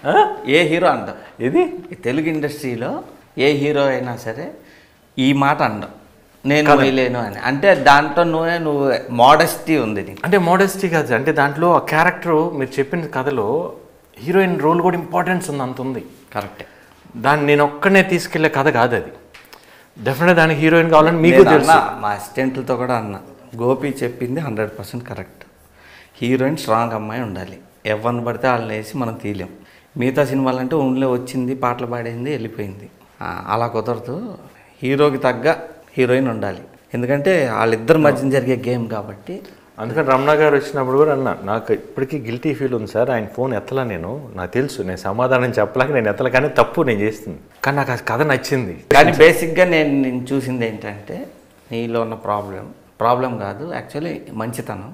ఏ హీరో అంటాం ఇది ఈ తెలుగు ఇండస్ట్రీలో ఏ హీరో అయినా సరే ఈ మాట అండం నేను మొయ్యలేను అని అంటే దాంట్లో నువ్వే నువ్వు మోడస్టీ ఉంది నీకు అంటే మోడెస్టీ కాదు అంటే దాంట్లో ఆ క్యారెక్టర్ మీరు చెప్పిన కథలో హీరోయిన్ రోల్ కూడా ఇంపార్టెన్స్ ఉంది అంత ఉంది కరెక్టే దాన్ని నేను ఒక్కనే తీసుకెళ్లే కథ కాదు అది డెఫినెట్ దానికి హీరోయిన్ కావాలని మీకు నేను తెలుసు అన్నా మా అసిస్టెంట్లతో కూడా అన్నా గోపి చెప్పింది hundred percent correct heroine strong అమ్మాయి ఉండాలి ఎవరిని పడితే వాళ్ళని వేసి మనం తీయలేం మిగతా సినిమాలు అంటే ఓన్లీ వచ్చింది పాటలు పాడింది వెళ్ళిపోయింది ఆ, అలా కుదరదు హీరోకి తగ్గ హీరోయిన్ ఉండాలి ఎందుకంటే వాళ్ళిద్దరి మధ్య జరిగే గేమ్ కాబట్టి అందుకని రమణ గారు వచ్చినప్పుడు కూడా అన్నా నాకు ఇప్పటికీ గిల్టీ ఫీల్ ఉంది సార్ ఆయన ఫోన్ ఎత్తలా నేను నాకు తెలుసు నేను సమాధానం చెప్పలేక నేను ఎత్తలా కానీ తప్పు నేను చేస్తుంది కానీ నాకు ఆ కథ నచ్చింది కానీ బేసిక్గా నేను నేను చూసింది ఏంటంటే నీలో ఉన్న ప్రాబ్లం ప్రాబ్లం కాదు యాక్చువల్లీ మంచితనం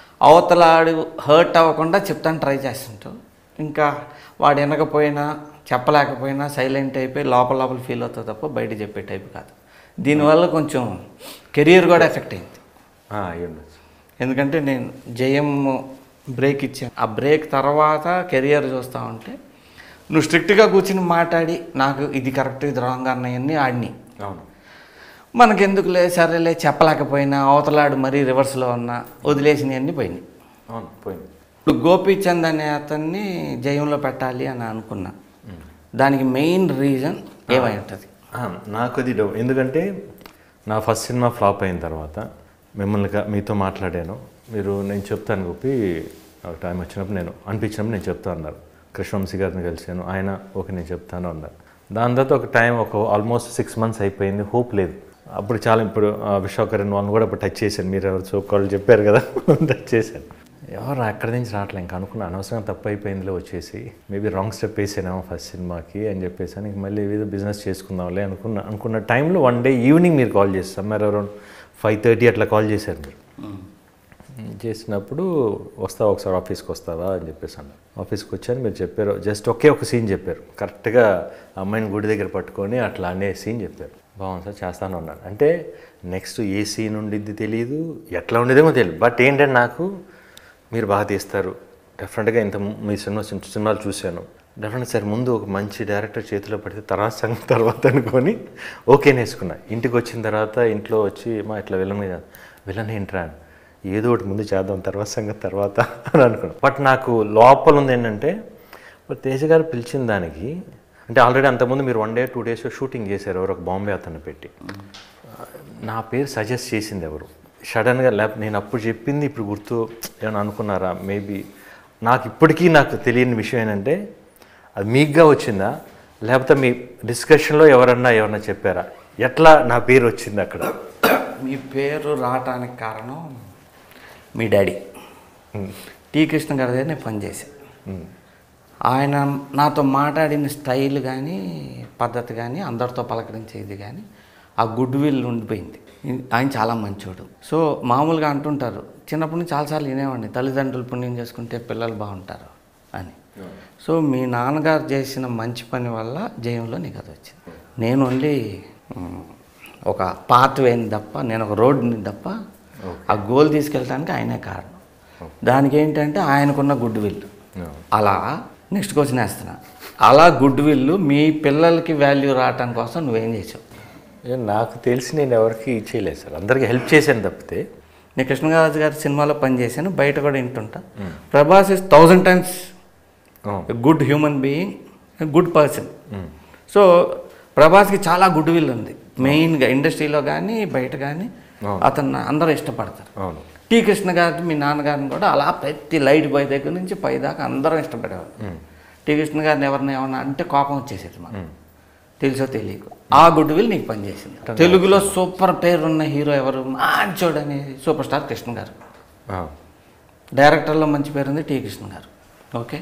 అవతలాడు హర్ట్ అవ్వకుండా చెప్తాను ట్రై చేస్తుంటావు ఇంకా వాడు వినకపోయినా చెప్పలేకపోయినా సైలెంట్ అయిపోయి లోపల లోపల ఫీల్ అవుతుంది తప్ప బయట చెప్పే టైప్ కాదు దీనివల్ల కొంచెం కెరియర్ కూడా ఎఫెక్ట్ అయింది ఆ, అయి ఉండొచ్చు ఎందుకంటే నేను జయం బ్రేక్ ఇచ్చాను ఆ బ్రేక్ తర్వాత కెరియర్ చూస్తూ ఉంటే నువ్వు స్ట్రిక్ట్గా కూర్చుని మాట్లాడి నాకు ఇది కరెక్ట్ ఇది రాంగ్ అన్నవన్నీ ఆడిని అవును మనకెందుకులే సరేలే చెప్పలేకపోయినా అవతలాడు మరీ రివర్స్లో ఉన్న వదిలేసినవన్నీ పోయినాయి అవును పోయింది ఇప్పుడు గోపీచంద్ అనే అతన్ని జయంలో పెట్టాలి అని అనుకున్నా దానికి మెయిన్ రీజన్ ఏమై ఉంటుంది ఆ, నాకు అది డౌ ఎందుకంటే నా ఫస్ట్ సినిమా ఫ్లాప్ అయిన తర్వాత మిమ్మల్ని క- మీతో మాట్లాడాను మీరు నేను చెప్తాను గోపి ఒక టైం వచ్చినప్పుడు నేను అనిపించినప్పుడు నేను చెప్తా అన్నారు కృష్ణవంశీ గారిని కలిశాను ఆయన ఓకే నేను చెప్తాను అన్నారు దాని తర్వాత ఒక టైం ఒక ఆల్మోస్ట్ సిక్స్ మంత్స్ అయిపోయింది హోప్ లేదు అప్పుడు చాలా ఇప్పుడు ఆ, విశ్వకరణ్ వాళ్ళని కూడా ఇప్పుడు టచ్ చేశాను మీరు ఎవరు చోకోళ్ళు చెప్పారు కదా టచ్ చేశాను ఎవరు అక్కడి నుంచి రావట్లే ఇంకా అనుకున్నా అనవసరంగా తప్పు అయిపోయిందిలే వచ్చేసి మేబీ రాంగ్ స్టెప్ వేసానేమో ఫస్ట్ సినిమాకి అని చెప్పేసి అని ఇంక మళ్ళీ ఏదో బిజినెస్ చేసుకుందాంలే అనుకున్నా అనుకున్న టైంలో వన్ డే ఈవినింగ్ మీరు కాల్ చేస్తారు మరి అరౌండ్ ఫైవ్ థర్టీ అట్లా కాల్ చేశారు మీరు చేసినప్పుడు వస్తావా ఒకసారి ఆఫీస్కి వస్తావా అని చెప్పేసి అన్నారు ఆఫీస్కి వచ్చాను మీరు చెప్పారు జస్ట్ ఒకే ఒక సీన్ చెప్పారు కరెక్ట్గా అమ్మాయిని గుడి దగ్గర పట్టుకొని అట్లా అనే సీన్ చెప్పారు బాగుంది సార్ చేస్తాను అన్నాను అంటే నెక్స్ట్ ఏ సీన్ ఉండిద్ది తెలియదు ఎట్లా ఉండేదేమో తెలియదు బట్ ఏంటంటే నాకు మీరు బాగా తీస్తారు డెఫినెట్గా ఇంత ము- మీ సినిమా చిన్న సినిమాలు చూశాను డెఫినెట్ సార్ ముందు ఒక మంచి డైరెక్టర్ చేతిలో పడితే తర్వాత సంగతి తర్వాత అనుకొని ఓకే నేసుకున్నా ఇంటికి వచ్చిన తర్వాత ఇంట్లో వచ్చి మా ఇట్లా విలన్ మీద విలన్ ఏంట్రా అని. ఏదో ఒకటి ముందు చేద్దాం తర్వాత సంగతి తర్వాత అని అనుకున్నాను బట్ నాకు లోపల ఉంది ఏంటంటే మరి తేజ గారు పిలిచిన దానికి అంటే ఆల్రెడీ అంతకుముందు మీరు one day two days shooting చేశారు ఎవరు ఒక బాంబే అతన్ని పెట్టి నా పేరు సజెస్ట్ చేసింది ఎవరు సడన్గా లేక నేను అప్పుడు చెప్పింది ఇప్పుడు గుర్తు ఏమైనా అనుకున్నారా మేబీ నాకు ఇప్పటికీ నాకు తెలియని విషయం ఏంటంటే అది మీకుగా వచ్చిందా లేకపోతే మీ డిస్కషన్లో ఎవరన్నా ఎవరన్నా చెప్పారా ఎట్లా నా పేరు వచ్చింది అక్కడ మీ పేరు రావటానికి కారణం మీ డాడీ టీ కృష్ణ గారి దగ్గర నేను పనిచేశాను ఆయన నాతో మాట్లాడిన స్టైల్ కానీ పద్ధతి కానీ అందరితో పలకరించేది కానీ ఆ గుడ్ విల్ ఉండిపోయింది ఆయన చాలా మంచోడు సో మామూలుగా అంటుంటారు చిన్నప్పటి నుంచి చాలాసార్లు వినేవాడిని తల్లిదండ్రులు పుణ్యం చేసుకుంటే పిల్లలు బాగుంటారు అని సో మీ నాన్నగారు చేసిన మంచి పని వల్ల జయంలో నీకు అది వచ్చింది నేను ఓన్లీ మ్, ఒక పాత్ వేని తప్ప నేను ఒక రోడ్ని తప్ప ఆ గోల్ తీసుకెళ్ళడానికి ఆయనే కారణం దానికి ఏంటంటే ఆయనకున్న గుడ్ విల్ అలా నెక్స్ట్ క్వశ్చన్ వేస్తున్నా అలా గుడ్ విల్ మీ పిల్లలకి వాల్యూ రావటం కోసం నువ్వేం చేసావు ఏ, నాకు తెలిసి నేను ఎవరికి చేయలేదు సార్ అందరికీ హెల్ప్ చేశాను తప్పితే నేను కృష్ణరాజు గారి సినిమాలో పనిచేశాను బయట కూడా వింటుంటా Prabhas is thousand times good human being good person so ప్రభాస్కి చాలా గుడ్ విల్ ఉంది మెయిన్గా ఇండస్ట్రీలో కానీ బయట కానీ అతను అందరూ ఇష్టపడతారు అవును టీ కృష్ణ గారిని మీ నాన్నగారిని కూడా అలా ప్రతి లైట్ బాయ్ దగ్గర నుంచి పై దాకా అందరం ఇష్టపడేవారు టీ కృష్ణ గారిని ఎవరిని ఏమన్నా అంటే కోపం వచ్చేసేది మాకు తెలుసో తెలియకు ఆ గుడ్ విల్ నీకు పనిచేసింది తెలుగులో సూపర్ పేరున్న హీరో ఎవరు మంచోడు అనేది సూపర్ స్టార్ కృష్ణ గారు ఆ, డైరెక్టర్లో మంచి పేరు ఉంది టీ కృష్ణ గారు ఓకే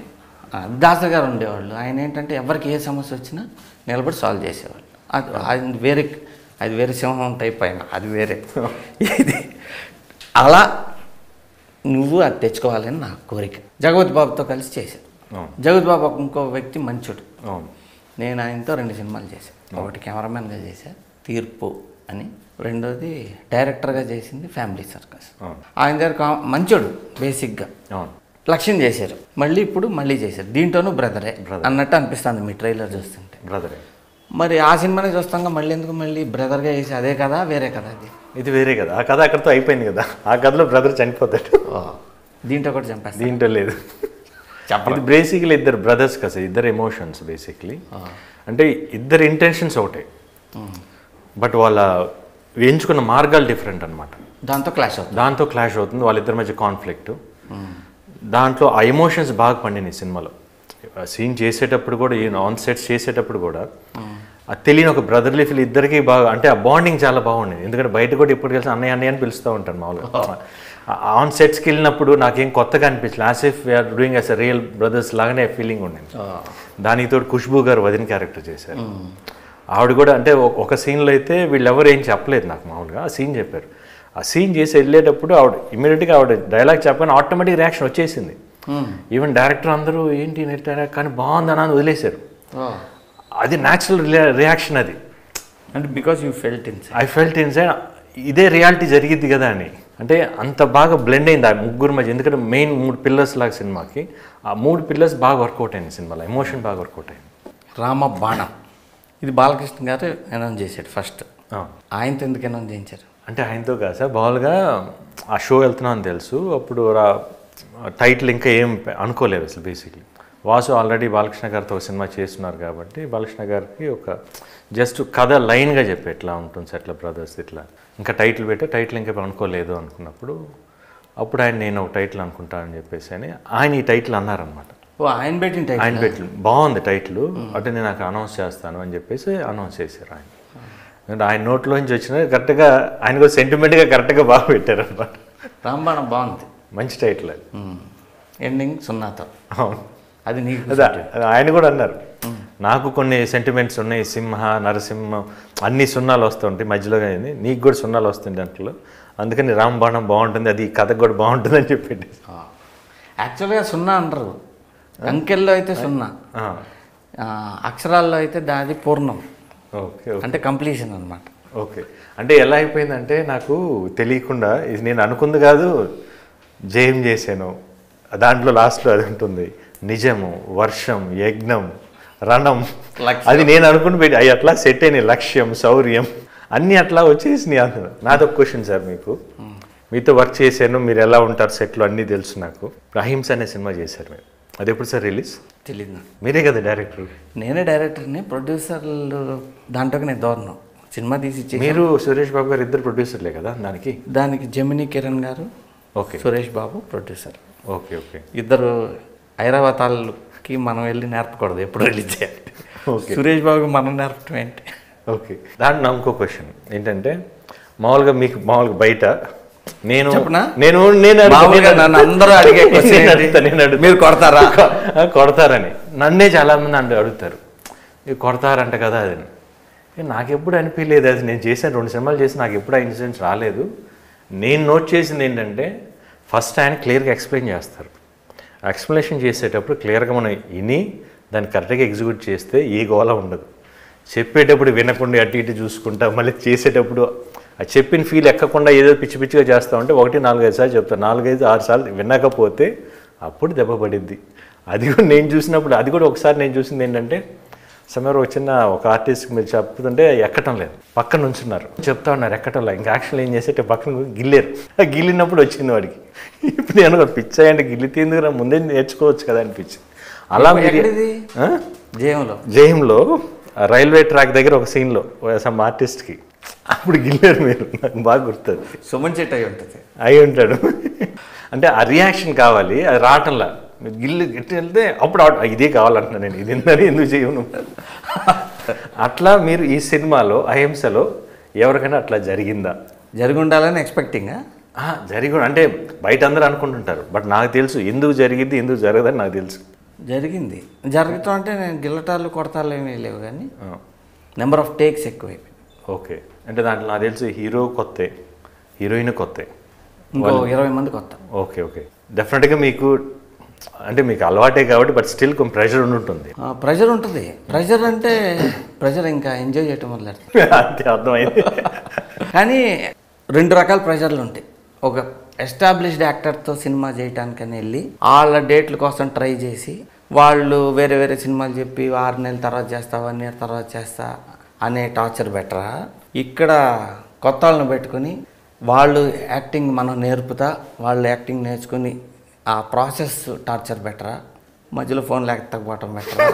ఆ, దాసరి గారు ఉండేవాళ్ళు ఆయన ఏంటంటే ఎవరికి ఏ సమస్య వచ్చినా నిలబడి సాల్వ్ చేసేవాళ్ళు అది అది వేరే అది వేరే సింహం టైప్ అయిన అది వేరే ఇది అలా నువ్వు అది తెచ్చుకోవాలని నా కోరిక జగవత్ బాబుతో కలిసి చేశాను అవును. జగత్ బాబు ఒక ఇంకో వ్యక్తి మంచోడు అవును నేను ఆయనతో రెండు సినిమాలు చేశాను ఒకటి కెమెరామెన్గా చేశా తీర్పు అని రెండోది డైరెక్టర్గా చేసింది ఫ్యామిలీ సర్కస్ అవును. ఆయన దగ్గర కా- మంచోడు బేసిక్గా అవును లక్ష్యం చేశారు మళ్ళీ ఇప్పుడు మళ్ళీ చేశారు దీంట్లోనూ బ్రదరే అన్నట్టు అనిపిస్తుంది మీ ట్రైలర్ చూస్తుంటే బ్రదరే మరి ఆ సినిమానే చూస్తాం మళ్ళీ ఎందుకు మళ్ళీ బ్రదర్గా చేసి అదే కదా వేరే కదా అది ఇది వేరే కదా ఆ కథ అక్కడితో అయిపోయింది కదా ఆ కథలో బ్రదర్ చనిపోతాడు దీంట్లో కూడా చంపేస్తాను దీంట్లో లేదు ఇది బేసిక్లీ ఇద్దరు బ్రదర్స్ కదా ఇద్దరు ఎమోషన్స్ బేసిక్లీ అంటే ఇద్దరు ఇంటెన్షన్స్ ఒకటే బట్ వాళ్ళ ఎంచుకున్న మార్గాలు డిఫరెంట్ అనమాట దాంతో క్లాష్ అవుతుంది దాంతో క్లాష్ అవుతుంది వాళ్ళిద్దరి మధ్య కాన్ఫ్లిక్ట్ దాంట్లో ఆ ఎమోషన్స్ బాగా పండినాయి సినిమాలో సీన్ చేసేటప్పుడు కూడా ఈయన ఆన్ సెట్స్ చేసేటప్పుడు కూడా ఆ తెలియని ఒక బ్రదర్లీ ఫీల్ ఇద్దరికి బాగా అంటే ఆ బాండింగ్ చాలా బాగుండేది ఎందుకంటే బయట కూడా ఇప్పుడు కలిసి అన్నయ్య అన్నయ్య అని పిలుస్తూ ఉంటాను మామూలుగా ఆన్ సెట్స్కి వెళ్ళినప్పుడు నాకేం కొత్తగా అనిపించలేదు as if we're doing as a real brothers లాగానే ఫీలింగ్ ఉండేది దానికి తోడు ఖుష్బూ గారు వదిన క్యారెక్టర్ చేశారు ఆవిడ కూడా అంటే ఒక- ఒక సీన్లో అయితే వీళ్ళెవరు ఏం చెప్పలేదు నాకు మామూలుగా ఆ సీన్ చెప్పారు ఆ సీన్ చేసి వెళ్ళేటప్పుడు ఆవిడ ఇమీడియట్గా ఆవిడ డైలాగ్ చెప్పని ఆటోమేటిక్ రియాక్షన్ వచ్చేసింది ఈవెన్ డైరెక్టర్ అందరూ ఏంటి నెట్టారా కానీ బాగుందని అని వదిలేశారు అది న్యాచురల్ రియాక్షన్ అది అంటే because you felt in I felt inside ఇదే రియాలిటీ జరిగిద్ది కదా అని అంటే అంత బాగా బ్లెండ్ అయింది ఆ ముగ్గురు మధ్య ఎందుకంటే మెయిన్ మూడు పిల్లర్స్ లాగా సినిమాకి ఆ మూడు పిల్లర్స్ బాగా వర్కౌట్ అయింది సినిమాలో ఎమోషన్ బాగా వర్కౌట్ అయింది రామ బాణం ఇది బాలకృష్ణ గారు అనౌన్స్ చేశాడు ఫస్ట్ ఆ. ఆయనతో ఎందుకు అనౌన్స్ చేయించారు అంటే ఆయనతో కాదు సార్ మామూలుగా ఆ షో వెళ్తున్నాం అని తెలుసు అప్పుడు రా టైటిల్ ఇంకా ఏం పె- అనుకోలేదు అసలు బేసిక్లీ వాసు ఆల్రెడీ బాలకృష్ణ గారితో ఒక సినిమా చేస్తున్నారు కాబట్టి బాలకృష్ణ గారికి ఒక జస్ట్ కథ లైన్గా చెప్పి ఎట్లా ఉంటుంది సార్ ఇట్లా బ్రదర్స్ ఇట్లా ఇంకా టైటిల్ పెట్టి టైటిల్ ఇంకా అనుకోలేదు అనుకున్నప్పుడు అప్పుడు ఆయన నేను ఒక టైటిల్ అనుకుంటా అని చెప్పేసి అని ఆయన ఈ టైటిల్ అన్నారనమాట ఓ ఆయన పెట్టిన టైం ఆయన పెట్టి బాగుంది టైటిల్ అంటే నేను నాకు అనౌన్స్ చేస్తాను అని చెప్పేసి అనౌన్స్ చేశారు ఆయన ఎందుకంటే ఆయన నోట్లోంచి వచ్చిన కరెక్ట్గా ఆయన కూడా సెంటిమెంట్గా కరెక్ట్గా బాగా పెట్టారు అనమాట రాంబాణం బాగుంది మంచి టైటిల్ అది ఎండింగ్ సున్నాతో అవును అది నీకు అదే అది ఆయన కూడా అన్నారు నాకు కొన్ని సెంటిమెంట్స్ ఉన్నాయి సింహ నరసింహం అన్ని సున్నాలు వస్తుంటాయి మధ్యలో అయింది నీకు కూడా సున్నాలు వస్తుంది దాంట్లో అందుకని రాంబాణం బాగుంటుంది అది ఈ కథ కూడా బాగుంటుంది అని చెప్పి యాక్చువల్గా సున్నా అంటారు అంకెల్లో అయితే సున్నా ఆ, అక్షరాల్లో అయితే దాది పూర్ణం ఓకే అంటే కంప్లీషన్ అనమాట ఓకే అంటే ఎలా అయిపోయిందంటే నాకు తెలియకుండా ఇది నేను అనుకుంది కాదు జయం చేశాను దాంట్లో లాస్ట్లో అది ఉంటుంది నిజము వర్షం యజ్ఞం రణం లక్ష్యం. అది నేను అనుకుని పెట్టి అవి అట్లా సెట్ అయినాయి లక్ష్యం శౌర్యం అన్నీ అట్లా వచ్చేసినాయి అందులో నాదొక క్వశ్చన్ సార్ మీకు మీతో వర్క్ చేశాను మీరు ఎలా ఉంటారు సెట్లో అన్నీ తెలుసు నాకు అహింస అనే సినిమా చేశారు మీరు అది ఎప్పుడు సార్ రిలీజ్ తెలియదు నాకు మీరే కదా డైరెక్టర్ నేనే డైరెక్టర్ని ప్రొడ్యూసర్లు దాంట్లోకి నేను దోరణం సినిమా తీసి ఇచ్చేసి మీరు సురేష్ బాబు గారు ఇద్దరు ప్రొడ్యూసర్లే కదా దానికి దానికి జమినీ కిరణ్ గారు okay Suresh Babu producer okay okay ఇద్దరు ఐరావతాలకి మనం వెళ్ళి నేర్పకూడదు ఎప్పుడు రిలీజ్ చేయాలి ఓకే. సురేష్ బాబుకి మనం నేర్పడం ఏంటి ఓకే దాంట్లో ఇంకో క్వశ్చన్ ఏంటంటే మామూలుగా మీకు మామూలుగా బయట నేను చెప్పనా? నేను నేను అడుగు- మామూలుగా నేను నన్ను అందరూ అడిగే question నేను ఏంటి? అడుగుతా, నేను అడుగుతా. మీరు కొడతారా? ఆ, కొడతారని నన్నే చాలా మంది అంటూ అడుగుతారు ఇది కొడతారంట కదా అది ఏ, నాకెప్పుడు అనిపించలేదు అది నేను చేశాను రెండు సినిమాలు చేసి నాకు ఎప్పుడు ఆ ఇన్సిడెంట్స్ రాలేదు నేను నోట్ చేసింది ఏంటంటే ఫస్ట్ ఆయన క్లియర్గా ఎక్స్ప్లెయిన్ చేస్తారు ఎక్స్ప్లెనేషన్ చేసేటప్పుడు క్లియర్గా మనం విని దాన్ని కరెక్ట్గా ఎగ్జిక్యూట్ చేస్తే ఏ గోల ఉండదు చెప్పేటప్పుడు వినకుండా అటు ఇటు చూసుకుంటా మళ్ళీ చేసేటప్పుడు ఆ చెప్పిన ఫీల్ ఎక్కకుండా ఏదో పిచ్చి పిచ్చిగా చేస్తా ఉంటే ఒకటి నాలుగైదు సార్లు చెప్తాను నాలుగైదు ఆరు సార్లు వినకపోతే అప్పుడు దెబ్బ పడిద్ది అది కూడా నేను చూసినప్పుడు అది కూడా ఒకసారి నేను చూసింది ఏంటంటే సమయంలో ఒక చిన్న ఒక ఆర్టిస్ట్కి మీరు చెప్తుంటే ఎక్కటం లేదు పక్కన నుంచున్నారు చెప్తా ఉన్నారు ఎక్కటం లేదు ఇంకా యాక్షన్ ఏం చేసేట పక్కన గిల్లేరు ఆ గిల్లినప్పుడు వచ్చింది వాడికి ఇప్పుడు నేను అనుకో పిచ్చాయి అంటే గిల్లితే ఎందుకు ముందే నేర్చుకోవచ్చు కదా అనిపించింది అలా మీరు ఎక్కడిది ఆ? జయంలో జయంలో ఆ రైల్వే ట్రాక్ దగ్గర ఒక సీన్లో సమ్ ఆర్టిస్ట్కి అప్పుడు గిల్లారు మీరు నాకు బాగా గుర్తుంది సుమన్ చెట్టు అయి ఉంటుంది అయి ఉంటాడు అంటే ఆ రియాక్షన్ కావాలి అది రావటంలా మీరు గిల్లు గట్టి వెళ్తే అప్పుడు ఆడ- ఇదే కావాలంటున్నా నేను ఇది ఎందుకు ఎందుకు చేయను అట్లా మీరు ఈ సినిమాలో అహింసలో ఎవరికైనా అట్లా జరిగిందా జరిగి ఉండాలని ఎక్స్పెక్టింగ్ ఆ, జరిగి కూడా- అంటే బయట అందరూ అనుకుంటుంటారు బట్ నాకు తెలుసు ఎందుకు జరిగింది ఎందుకు జరగదని నాకు తెలుసు జరిగింది జరుగుతాం అంటే నేను గిల్లటాలు కొడతాలు ఏమీ లేవు కానీ ఆ, నెంబర్ ఆఫ్ టేక్స్ ఎక్కువైపోయింది ఓకే అంటే దాంట్లో నాకు తెలిసి హీరో కొత్తే హీరోయిన్ కొత్తే ఇంకో ఇరవై మంది కొత్త ఓకే ఓకే డెఫినెట్గా మీకు అంటే మీకు అలవాటే కాబట్టి బట్ స్టిల్ కొంచెం ప్రెషర్ ఉండుంటుంది ప్రెషర్ ఉంటుంది ప్రెషర్ అంటే ప్రెషర్ ఇంకా ఎంజాయ్ చేయటం మొదలెడతాం అంతే అర్థమైంది కానీ రెండు రకాల ప్రెషర్లు ఉంటాయి ఒక ఎస్టాబ్లిష్డ్ యాక్టర్తో సినిమా చేయటానికని వెళ్ళి వాళ్ళ డేట్ల కోసం ట్రై చేసి వాళ్ళు వేరే వేరే సినిమాలు చెప్పి ఆరు నెలల తర్వాత చేస్తా వన్ ఇయర్ తర్వాత చేస్తా అనే టార్చర్ బెటరా ఇక్కడ కొత్త వాళ్ళని పెట్టుకుని వాళ్ళు యాక్టింగ్ మనం నేర్పుతా వాళ్ళు యాక్టింగ్ నేర్చుకుని ఆ ప్రాసెస్ టార్చర్ బెటరా మధ్యలో ఫోన్ లేకపోవటం బెటరా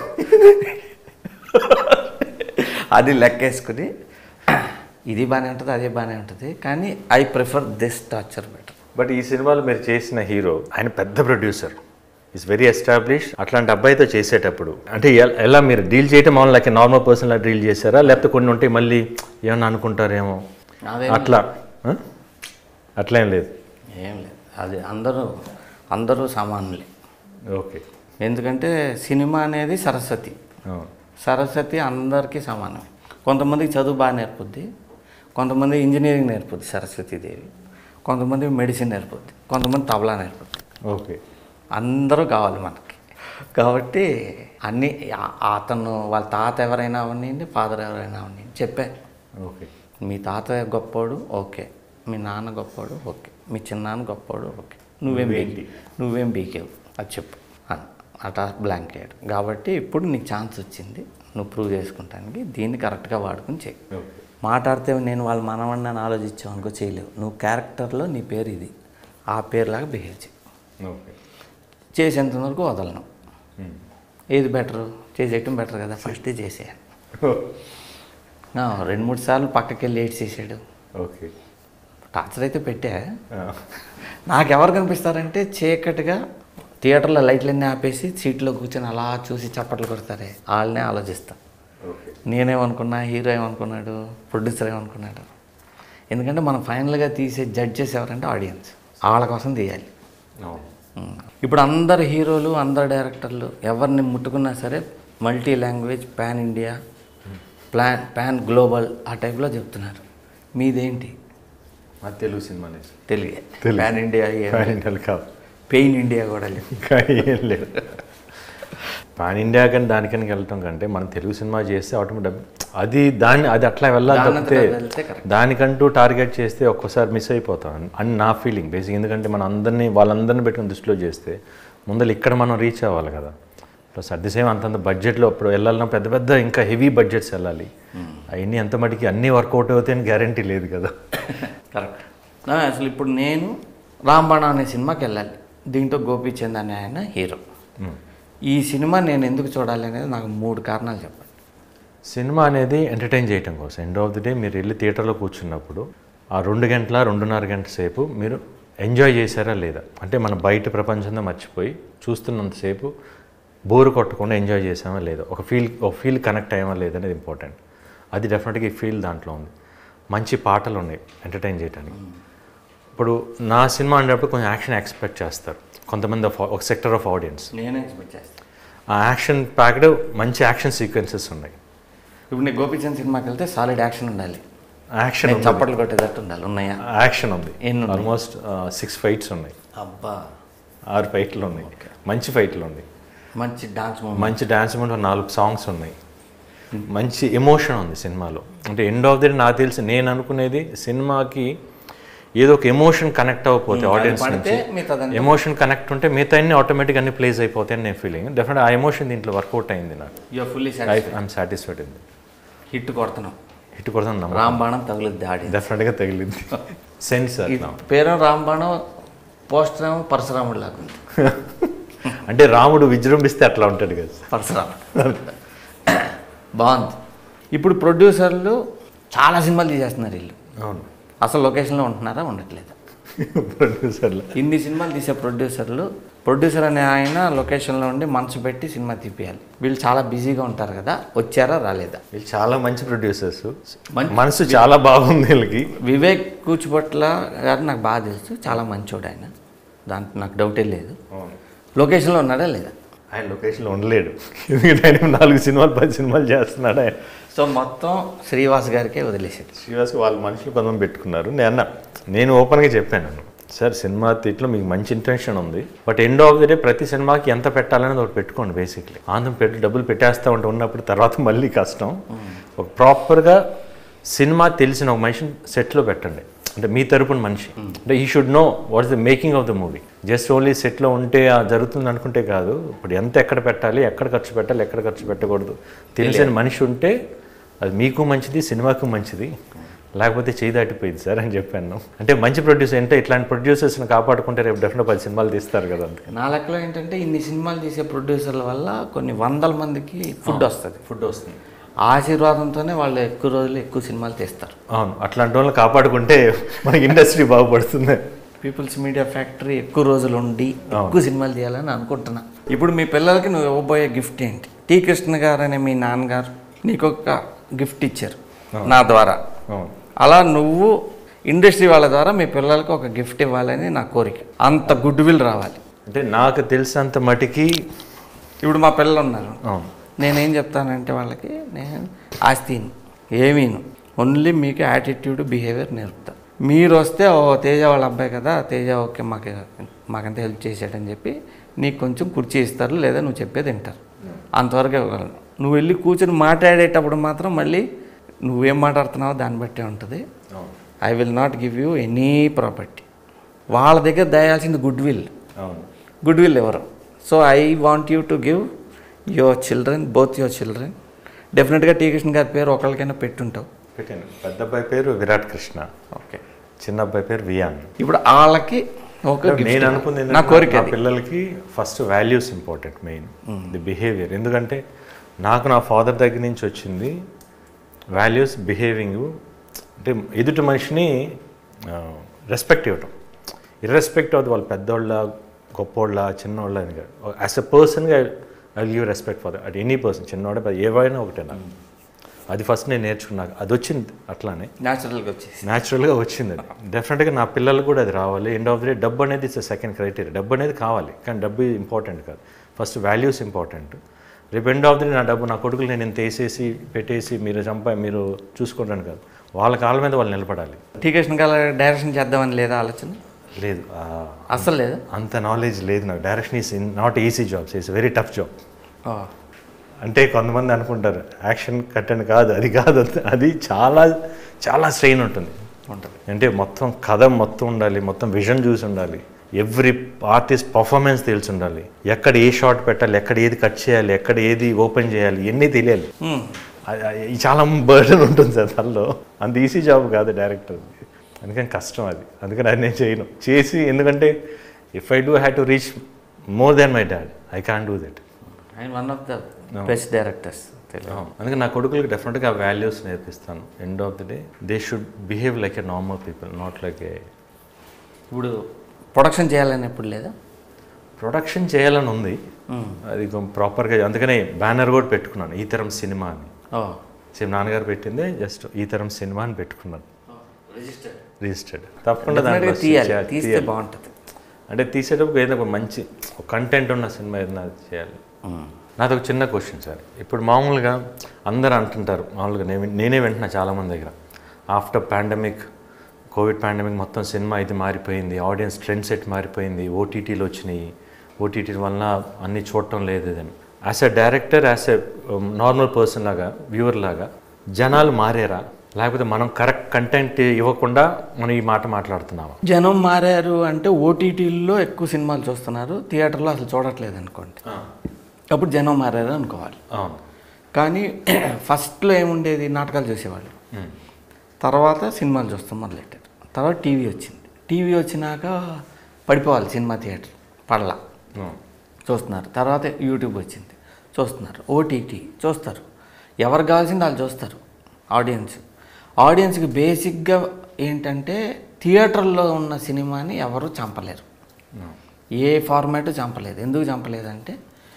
అది లెక్కేసుకుని ఇది బాగానే ఉంటుంది అదే బాగానే ఉంటుంది కానీ I prefer this torture better but ఈ సినిమాలో మీరు చేసిన హీరో ఆయన పెద్ద ప్రొడ్యూసర్ ఈస్ వెరీ ఎస్టాబ్లిష్ అట్లాంటి అబ్బాయితో చేసేటప్పుడు అంటే ఎల్- ఎలా మీరు డీల్ చేయటం మామూలు లైక్ నార్మల్ పర్సన్ లా డీల్ చేశారా లేకపోతే కొన్ని ఉంటాయి మళ్ళీ ఏమన్నా అనుకుంటారేమో అదేం అట్లా ఆ? అట్లేం లేదు ఏం లేదు అది అందరూ అందరూ సమానులే ఓకే ఎందుకంటే సినిమా అనేది సరస్వతి సరస్వతి అందరికీ సమానం కొంతమందికి చదువు బాగా నేర్పుద్ది కొంతమంది ఇంజనీరింగ్ నేర్పుద్ది సరస్వతీదేవి కొంతమంది మెడిసిన్ నేర్పుద్ది కొంతమంది తబలా నేర్పుద్ది ఓకే అందరూ కావాలి మనకి కాబట్టి అన్నీ ఆ- అతను వాళ్ళ తాత ఎవరైనా అవనివ్వండి ఫాదర్ ఎవరైనా అవనివ్వండి చెప్పే ఓకే మీ తాత గొప్పోడు ఓకే మీ నాన్న గొప్పోడు ఓకే మీ చిన్నాన్న గొప్పోడు ఓకే నువ్వేం బీకి నువ్వేం బీకేవు అది చెప్పు అన్న అటా బ్లాంక్ అయ్యాడు కాబట్టి ఇప్పుడు నీకు ఛాన్స్ వచ్చింది నువ్వు ప్రూవ్ చేసుకుంటానికి దీన్ని కరెక్ట్గా వాడుకుని చెయ్యి ఓకే మాట్లాడితే నేను వాళ్ళ మనవడిని అని ఆలోచించావు అనుకో చేయలేవు నువ్వు క్యారెక్టర్లో నీ పేరు ఇది ఆ పేరులాగా బిహేవ్ చేయి ఓకే చేసేంత వరకు వదలను ఏది బెటరు చేసేయటం బెటర్ కదా ఫస్ట్ చేసేయాలి ఆ, రెండు మూడు సార్లు పక్కకి వెళ్ళి లేట్ చేసాడు ఓకే టార్చర్ అయితే పెట్టా నాకెవరు కనిపిస్తారంటే చీకటిగా థియేటర్లో లైట్లన్నీ ఆపేసి సీట్లో కూర్చొని అలా చూసి చప్పట్లు కొడతారే వాళ్ళనే ఆలోచిస్తా ఓకే నేనేమనుకున్నా హీరో ఏమనుకున్నాడు ప్రొడ్యూసర్ ఏమనుకున్నాడు ఎందుకంటే మనం ఫైనల్గా తీసే జడ్జెస్ ఎవరంటే ఆడియన్స్ వాళ్ళ కోసం తీయాలి అవును ఉమ్. ఇప్పుడు అందరు హీరోలు అందరు డైరెక్టర్లు ఎవరిని ముట్టుకున్నా సరే multi language pan India plan pan global ఆ టైప్లో చెప్తున్నారు మీదేంటి అది తెలుగు సినిమా నుంచి తెలుగే తెలుగు. పాన్ ఇండియా ఫైనల్ కాదు పెయిన్ ఇండియా కూడా లేదు ఇంకా ఏం లేదు పాన్ ఇండియా కానీ దానికని వెళ్ళటం కంటే మనం తెలుగు సినిమా చేస్తే ఆటోమేటిక్ అది దాన్ని అది అట్లా వెళ్ళాలి దానంతట తప్పితే వెళ్తే correct. దానికంటూ టార్గెట్ చేస్తే ఒక్కోసారి మిస్ అయిపోతాం అని నా ఫీలింగ్ బేసిక్ ఎందుకంటే మన అందరినీ వాళ్ళందరినీ పెట్టుకుని దృష్టిలో చేస్తే ముందర ఇక్కడ మనం రీచ్ అవ్వాలి కదా ప్లస్ అట్ ది సేమ్ అంతంత బడ్జెట్లో ఇప్పుడు వెళ్ళాలన్నా పెద్ద పెద్ద ఇంకా హెవీ బడ్జెట్స్ వెళ్ళాలి అవన్నీ ఎంత మటుకి అన్నీ వర్కౌట్ అవుతాయని గ్యారంటీ లేదు కదా కరెక్ట్ అసలు ఇప్పుడు నేను రాంబాణ అనే సినిమాకి వెళ్ళాలి దీంట్లో గోపీచంద్ అనే ఆయన హీరో ఈ సినిమా నేను ఎందుకు చూడాలి అనేది నాకు మూడు కారణాలు చెప్పండి సినిమా అనేది ఎంటర్టైన్ చేయటం కోసం ఎండ్ ఆఫ్ ది డే మీరు వెళ్ళి థియేటర్లో కూర్చున్నప్పుడు ఆ రెండు గంటల రెండున్నర గంటల సేపు మీరు ఎంజాయ్ చేశారా లేదా అంటే మన బయట ప్రపంచంతో మర్చిపోయి చూస్తున్నంతసేపు బోర్ కొట్టకుండా ఎంజాయ్ చేసామా లేదా ఒక ఫీల్ ఒక ఫీల్ కనెక్ట్ అయ్యామా లేదా అనేది ఇంపార్టెంట్ అది డెఫినెట్గా ఈ ఫీల్ దాంట్లో ఉంది మంచి పాటలు ఉన్నాయి ఎంటర్టైన్ చేయడానికి ఇప్పుడు నా సినిమా అనేటప్పుడు కొంచెం యాక్షన్ ఎక్స్పెక్ట్ చేస్తారు కొంతమంది of- ఒక సెక్టర్ ఆఫ్ ఆడియన్స్ నేనే ఎక్స్పెక్ట్ చేస్తాను ఆ యాక్షన్ ప్యాక్డ్ మంచి యాక్షన్ సీక్వెన్సెస్ ఉన్నాయి ఇప్పుడు నేను గోపీచంద్ సినిమాకి వెళ్తే సాలిడ్ యాక్షన్ ఉండాలి యాక్షన్ నేను చప్పట్లు కొట్టేటట్టు ఉండాలి ఉన్నాయా యాక్షన్ ఉంది ఎన్ని ఉన్నాయి? ఆల్మోస్ట్ సిక్స్ ఫైట్స్ ఉన్నాయి అబ్బా ఆరు ఫైట్లు ఉన్నాయి మంచి ఫైట్లు ఉన్నాయి మంచి డాన్స్ మూమెంట్ మంచి డాన్స్ మూమెంట్ నాలుగు సాంగ్స్ ఉన్నాయి మంచి ఎమోషన్ ఉంది సినిమాలో అంటే ఎండ్ ఆఫ్ ది డే నాకు తెలిసి నేను అనుకునేది సినిమాకి ఏదో ఒక ఎమోషన్ కనెక్ట్ అవ్వకపోతే ఆడియన్స్ పడితే నుంచి మిగతాదంతా ఎమోషన్ కనెక్ట్ ఉంటే మిగతా అన్ని ఆటోమేటిక్ అన్ని ప్లేస్ అయిపోతాయి అని నేను ఫీలింగ్ డెఫినెట్ ఆ ఎమోషన్ దీంట్లో వర్కౌట్ అయింది నాకు you're fully I I'm satisfied ఉంది హిట్ కొడుతున్నాం హిట్ కొడతాను నమ్మకం రాంబాణం తగులుద్ది ఆడి డెఫినెట్గా తగిలింది సెన్స్ ఈ అట్లా పేరు రాంబాణం పోస్టర్ ఏమో పరశురాముడు లాగుంది అంటే రాముడు విజృంభిస్తే అట్లా ఉంటాడు కదా పరశురాముడు బాగుంది ఇప్పుడు ప్రొడ్యూసర్లు చాలా సినిమాలు తీసేస్తున్నారు వీళ్ళు అవును అసలు లొకేషన్లో ఉంటున్నారా ఉండట్లేదు ప్రొడ్యూసర్లు ఇన్ని సినిమాలు తీసే ప్రొడ్యూసర్లు ప్రొడ్యూసర్ అనే ఆయన లొకేషన్లో ఉండి మనసు పెట్టి సినిమా తీపియాలి వీళ్ళు చాలా బిజీగా ఉంటారు కదా వచ్చారా రాలేదా వీళ్ళు చాలా మంచి ప్రొడ్యూసర్స్ మంచి- మనసు చాలా బాగుంది వీళ్ళకి వివేక్ కూచిపట్ల గారు నాకు బాగా తెలుసు చాలా మంచోడు ఆయన దాంట్లో నాకు డౌటే లేదు లొకేషన్లో ఉన్నాడా లేదా ఆయన లొకేషన్లో ఉండలేడు ఎందుకంటే ఆయన నాలుగు సినిమాలు పది సినిమాలు చేస్తున్నాడు ఆయన సో మొత్తం శ్రీవాస్ గారికే వదిలేసాడు శ్రీవాస్కి వాళ్ళ మనుషులు కొంతమంది పెట్టుకున్నారు నేను అన్న నేను ఓపెన్గా చెప్పాను సార్ సినిమా తీట్లో మీకు మంచి ఇంటెన్షన్ ఉంది but end of the day ప్రతి సినిమాకి ఎంత పెట్టాలనేది ఒకటి పెట్టుకోండి బేసిక్లీ ఆంధ్రం పెట్టి డబ్బులు పెట్టేస్తూ ఉంటే ఉన్నప్పుడు తర్వాత మళ్ళీ కష్టం ఒక ప్రాపర్గా సినిమా తెలిసిన ఒక మనిషిని సెట్లో పెట్టండి అంటే మీ తరపున మనిషి అంటే ఈ should know what is the making of the movie just only సెట్లో ఉంటే ఆ జరుగుతుంది అనుకుంటే కాదు ఇప్పుడు ఎంత ఎక్కడ పెట్టాలి ఎక్కడ ఖర్చు పెట్టాలి ఎక్కడ ఖర్చు పెట్టకూడదు తెలిసిన మనిషి ఉంటే అది మీకు మంచిది సినిమాకు మంచిది లేకపోతే చేయి దాటిపోయింది సార్ అని చెప్పాను అంటే మంచి ప్రొడ్యూసర్ అంటే ఇట్లాంటి ప్రొడ్యూసర్స్ని కాపాడుకుంటే రేపు డెఫినెట్ పది సినిమాలు తీస్తారు కదా అందుకే నా లెక్కలో ఏంటంటే ఇన్ని సినిమాలు తీసే ప్రొడ్యూసర్ల వల్ల కొన్ని వందల మందికి ఫుడ్ వస్తుంది ఫుడ్ వస్తుంది ఆశీర్వాదంతోనే వాళ్ళు ఎక్కువ రోజులు ఎక్కువ సినిమాలు తీస్తారు అవును అట్లాంటి వాళ్ళని కాపాడుకుంటే మనకి ఇండస్ట్రీ బాగుపడుతుంది పీపుల్స్ మీడియా ఫ్యాక్టరీ ఎక్కువ రోజులు ఉండి ఎక్కువ సినిమాలు తీయాలని అనుకుంటున్నా ఇప్పుడు మీ పిల్లలకి నువ్వు ఇవ్వబోయే గిఫ్ట్ ఏంటి టీ కృష్ణ గారు అనే మీ నాన్నగారు నీకు ఒక గిఫ్ట్ ఇచ్చారు నా ద్వారా అవును అలా నువ్వు ఇండస్ట్రీ వాళ్ళ ద్వారా మీ పిల్లలకి ఒక గిఫ్ట్ ఇవ్వాలని నా కోరిక అంత గుడ్ విల్ రావాలి అంటే నాకు తెలిసినంత మటుకి ఇప్పుడు మా పిల్లలు ఉన్నారు అవును నేనేం చెప్తానంటే వాళ్ళకి నేను ఆస్తిని ఏమీను ఓన్లీ మీకు యాటిట్యూడ్ బిహేవియర్ నేర్పుతా మీరు వస్తే ఓ తేజ వాళ్ళ అబ్బాయి కదా తేజ ఓకే మాకు మాకంత హెల్ప్ చేసాడని చెప్పి నీకు కొంచెం కుర్చీ ఇస్తారు లేదా నువ్వు చెప్పేది వింటారు అంతవరకు ఇవ్వగలను నువ్వు వెళ్ళి కూర్చొని మాట్లాడేటప్పుడు మాత్రం మళ్ళీ నువ్వేం మాట్లాడుతున్నావో దాన్ని బట్టే ఉంటుంది అవును I will not give you any property వాళ్ళ దగ్గర దయాల్సింది గుడ్ విల్ అవును గుడ్ విల్ ఎవరు so I want you to give your children both your children డెఫినెట్గా టీ కృష్ణ గారి పేరు ఒకరికైనా పెట్టుంటావు పెట్టాను పెద్ద అబ్బాయి పేరు విరాట్ కృష్ణ ఓకే చిన్న అబ్బాయి పేరు వియాన్ ఇప్పుడు వాళ్ళకి ఒక gift నేను ఇవ్వు. అనుకుంది నా కోరిక నా అది. పిల్లలకి first values important main the behaviour ఎందుకంటే నాకు నా ఫాదర్ దగ్గర నుంచి వచ్చింది వాల్యూస్ బిహేవింగ్ అంటే ఎదుటి మనిషిని రెస్పెక్ట్ ఇవ్వటం ఇర్రెస్పెక్ట్ అవుతుంది వాళ్ళు పెద్దోళ్ళ గొప్పోళ్ళ చిన్నోళ్ళ అని కాదు యాజ్ ఎ పర్సన్గా I give respect for at any person చిన్నవాడే పెద్ద ఏవైనా ఒకటే నాకు అది ఫస్ట్ నేను నేర్చుకున్నాను అది వచ్చింది అట్లానే న్యాచురల్గా వచ్చేసి న్యాచురల్గా వచ్చింది అది డెఫినెట్గా నా పిల్లలు కూడా అది రావాలి ఎండ్ ఆఫ్ ది డే డబ్బు అనేది ఇట్స్ సెకండ్ క్రైటీరియా డబ్బు అనేది కావాలి కానీ డబ్బు ఇంపార్టెంట్ కాదు ఫస్ట్ వాల్యూస్ ఇంపార్టెంట్ రేపు ఎండ్ ఆఫ్ ది డే నా డబ్బు నా కొడుకులు నేను ఇంత వేసేసి పెట్టేసి మీరు చంపా మీరు చూసుకుంటాను కాదు వాళ్ళ కాళ్ళ మీద వాళ్ళు నిలబడాలి టీ కృష్ణ గారు డైరెక్షన్ చేద్దామని లేదా ఆలోచన లేదు ఆ, అస్సలు లేదు అంత నాలెడ్జ్ లేదు నాకు direction is not easy jobs it's very tough job ఓ, అంటే కొంతమంది అనుకుంటారు యాక్షన్ కట్టని కాదు అది కాదు అది- అది చాలా చాలా స్ట్రెయిన్ ఉంటుంది ఉంటుంది అంటే మొత్తం కథ మొత్తం ఉండాలి మొత్తం విజన్ చూసి ఉండాలి ఎవ్రీ ఆర్టిస్ట్ పర్ఫార్మెన్స్ తెలిసి ఉండాలి ఎక్కడ ఏ షాట్ పెట్టాలి ఎక్కడ ఏది కట్ చేయాలి ఎక్కడ ఏది ఓపెన్ చేయాలి ఇవన్నీ తెలియాలి హ్మ్. అది- అది చాలా బర్డన్ ఉంటుంది సార్ దానిలో అంత ఈజీ జాబ్ కాదు డైరెక్టర్ అందుకని కష్టం అది అందుకని అది నేను చేయను చేసి ఎందుకంటే if I do have to reach more than my dad I can do that ఆయన one of the best directors Telugu అందుకని నా కొడుకులకి డెఫినెట్గా వాల్యూస్ నేర్పిస్తాను end of the day they should behave like a normal people not like a ఇప్పుడు ప్రొడక్షన్ చేయాలని ఎప్పుడు లేదా ప్రొడక్షన్ చేయాలని ఉంది అది ప్రాపర్గా అందుకనే బ్యానర్ కూడా పెట్టుకున్నాను ఈ తరం సినిమా అని ఓ సేమ్ నాన్నగారు పెట్టిందే జస్ట్ ఈ తరం సినిమా అని పెట్టుకున్నాను రిజిస్టర్డ్ రిజిస్టర్డ్ తప్పకుండా దాంట్లో తీయాలి చేయాలి, తీస్తే తీయాలి. బాగుంటుంది అంటే తీసేటప్పుడు ఏదైనా ఒక మంచి కంటెంట్ ఉన్న సినిమా ఏదైనా చేయాలి నాది ఒక చిన్న క్వశ్చన్ సార్ ఇప్పుడు మామూలుగా అందరూ అంటుంటారు మామూలుగా నేను నేనే వింటున్నా చాలామంది దగ్గర ఆఫ్టర్ పాండమిక్ కోవిడ్ పాండమిక్ మొత్తం సినిమా ఇది మారిపోయింది ఆడియన్స్ ట్రెండ్ సెట్ మారిపోయింది ఓటీటీలు వచ్చినాయి ఓటీటీ వలన అన్ని చూడటం లేదు ఇదని as a director as a normal person లాగా వ్యూవర్ లాగా జనాలు మారారా లేకపోతే మనం కరెక్ట్ కంటెంట్ ఇవ్వకుండా మనం ఈ మాట మాట్లాడుతున్నామా జనం మారారు అంటే ఓటీటీల్లో ఎక్కువ సినిమాలు చూస్తున్నారు థియేటర్లో అసలు చూడట్లేదు అనుకోండి అప్పుడు జనం మారారు అనుకోవాలి అవును కానీ ఫస్ట్లో ఏముండేది నాటకాలు చూసేవాళ్ళు తర్వాత సినిమాలు చూస్తాం మొదలెట్టారు తర్వాత టీవీ వచ్చింది టీవీ వచ్చినాక పడిపోవాలి సినిమా థియేటర్ పడలా అవును చూస్తున్నారు తర్వాత యూట్యూబ్ వచ్చింది చూస్తున్నారు ఓటీటీ చూస్తారు ఎవరు కావాల్సింది వాళ్ళు చూస్తారు ఆడియన్స్ ఆడియన్స్కి బేసిక్గా ఏంటంటే థియేటర్లో ఉన్న సినిమాని ఎవరు చంపలేరు ఏ ఫార్మాట్ చంపలేదు ఎందుకు చంపలేదంటే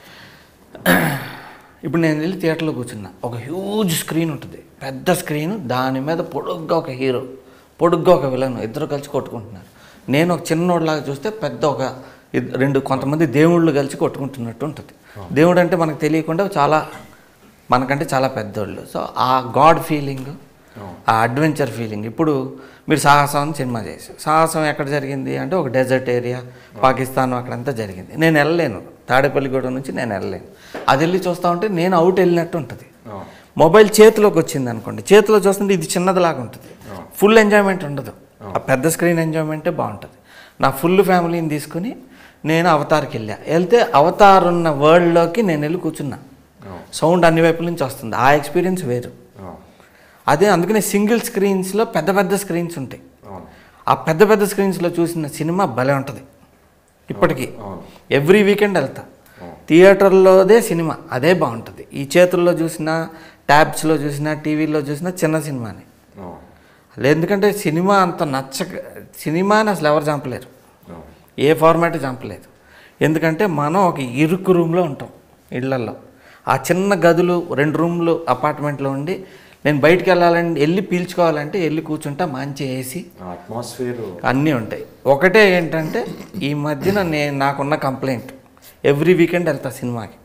ఇప్పుడు నేను వెళ్ళి థియేటర్లో కూర్చున్నా ఒక హ్యూజ్ స్క్రీన్ ఉంటుంది పెద్ద స్క్రీన్ దాని మీద పొడుగ్గా ఒక హీరో పొడుగ్గా ఒక విలన్ ఇద్దరు కలిసి కొట్టుకుంటున్నారు నేను ఒక చిన్నోడిలాగా చూస్తే పెద్ద ఒక ఇద్- రెండు కొంతమంది దేవుళ్ళు కలిసి కొట్టుకుంటున్నట్టు ఉంటుంది దేవుడు అంటే మనకు తెలియకుండా చాలా మనకంటే చాలా పెద్దోళ్ళు సో ఆ గాడ్ ఫీలింగ్ ఆ అడ్వెంచర్ ఫీలింగ్ ఇప్పుడు మీరు సాహసం అని సినిమా చేశారు సాహసం ఎక్కడ జరిగింది అంటే ఒక డెజర్ట్ ఏరియా పాకిస్తాన్ అక్కడంతా జరిగింది నేను వెళ్ళలేను తాడేపల్లిగూడెం నుంచి నేను వెళ్ళలేను అది వెళ్ళి చూస్తా ఉంటే నేను అవుట్ వెళ్ళినట్టు ఉంటుంది మొబైల్ చేతిలోకి వచ్చింది అనుకోండి చేతిలో చూస్తుంటే ఇది చిన్నదిలాగా ఉంటుంది ఫుల్ ఎంజాయ్మెంట్ ఉండదు ఆ పెద్ద స్క్రీన్ ఎంజాయ్మెంటే బాగుంటుంది నా ఫుల్ ఫ్యామిలీని తీసుకుని నేను అవతార్కి వెళ్ళా వెళ్తే అవతార్ ఉన్న వరల్డ్లోకి నేను వెళ్ళి కూర్చున్నా సౌండ్ అన్ని వైపుల నుంచి వస్తుంది ఆ ఎక్స్పీరియన్స్ వేరు అదే అందుకనే సింగిల్ స్క్రీన్స్లో పెద్ద పెద్ద స్క్రీన్స్ ఉంటాయి ఆ పెద్ద పెద్ద స్క్రీన్స్లో చూసిన సినిమా భలే ఉంటుంది ఇప్పటికీ ఎవ్రీ వీకెండ్ వెళ్తా థియేటర్లోదే సినిమా అదే బాగుంటుంది ఈ చేతుల్లో చూసిన ట్యాబ్స్లో చూసినా టీవీలో చూసినా చిన్న సినిమాని అసలు ఎందుకంటే సినిమా అంత నచ్చక సినిమాని అసలు ఎవరు చంపలేరు ఏ ఫార్మాట్ చంపలేదు ఎందుకంటే మనం ఒక ఇరుకు రూమ్లో ఉంటాం ఇళ్లల్లో ఆ చిన్న గదులు రెండు రూమ్లు అపార్ట్మెంట్లో ఉండి నేను బయటికి వెళ్ళాలని వెళ్ళి పీల్చుకోవాలంటే వెళ్ళి కూర్చుంటా మంచి ఏసీ అట్మాస్ఫియర్ అన్నీ ఉంటాయి ఒకటే ఏంటంటే ఈ మధ్యన నేను నాకున్న కంప్లైంట్ ఎవ్రీ వీకెండ్ వెళ్తా సినిమాకి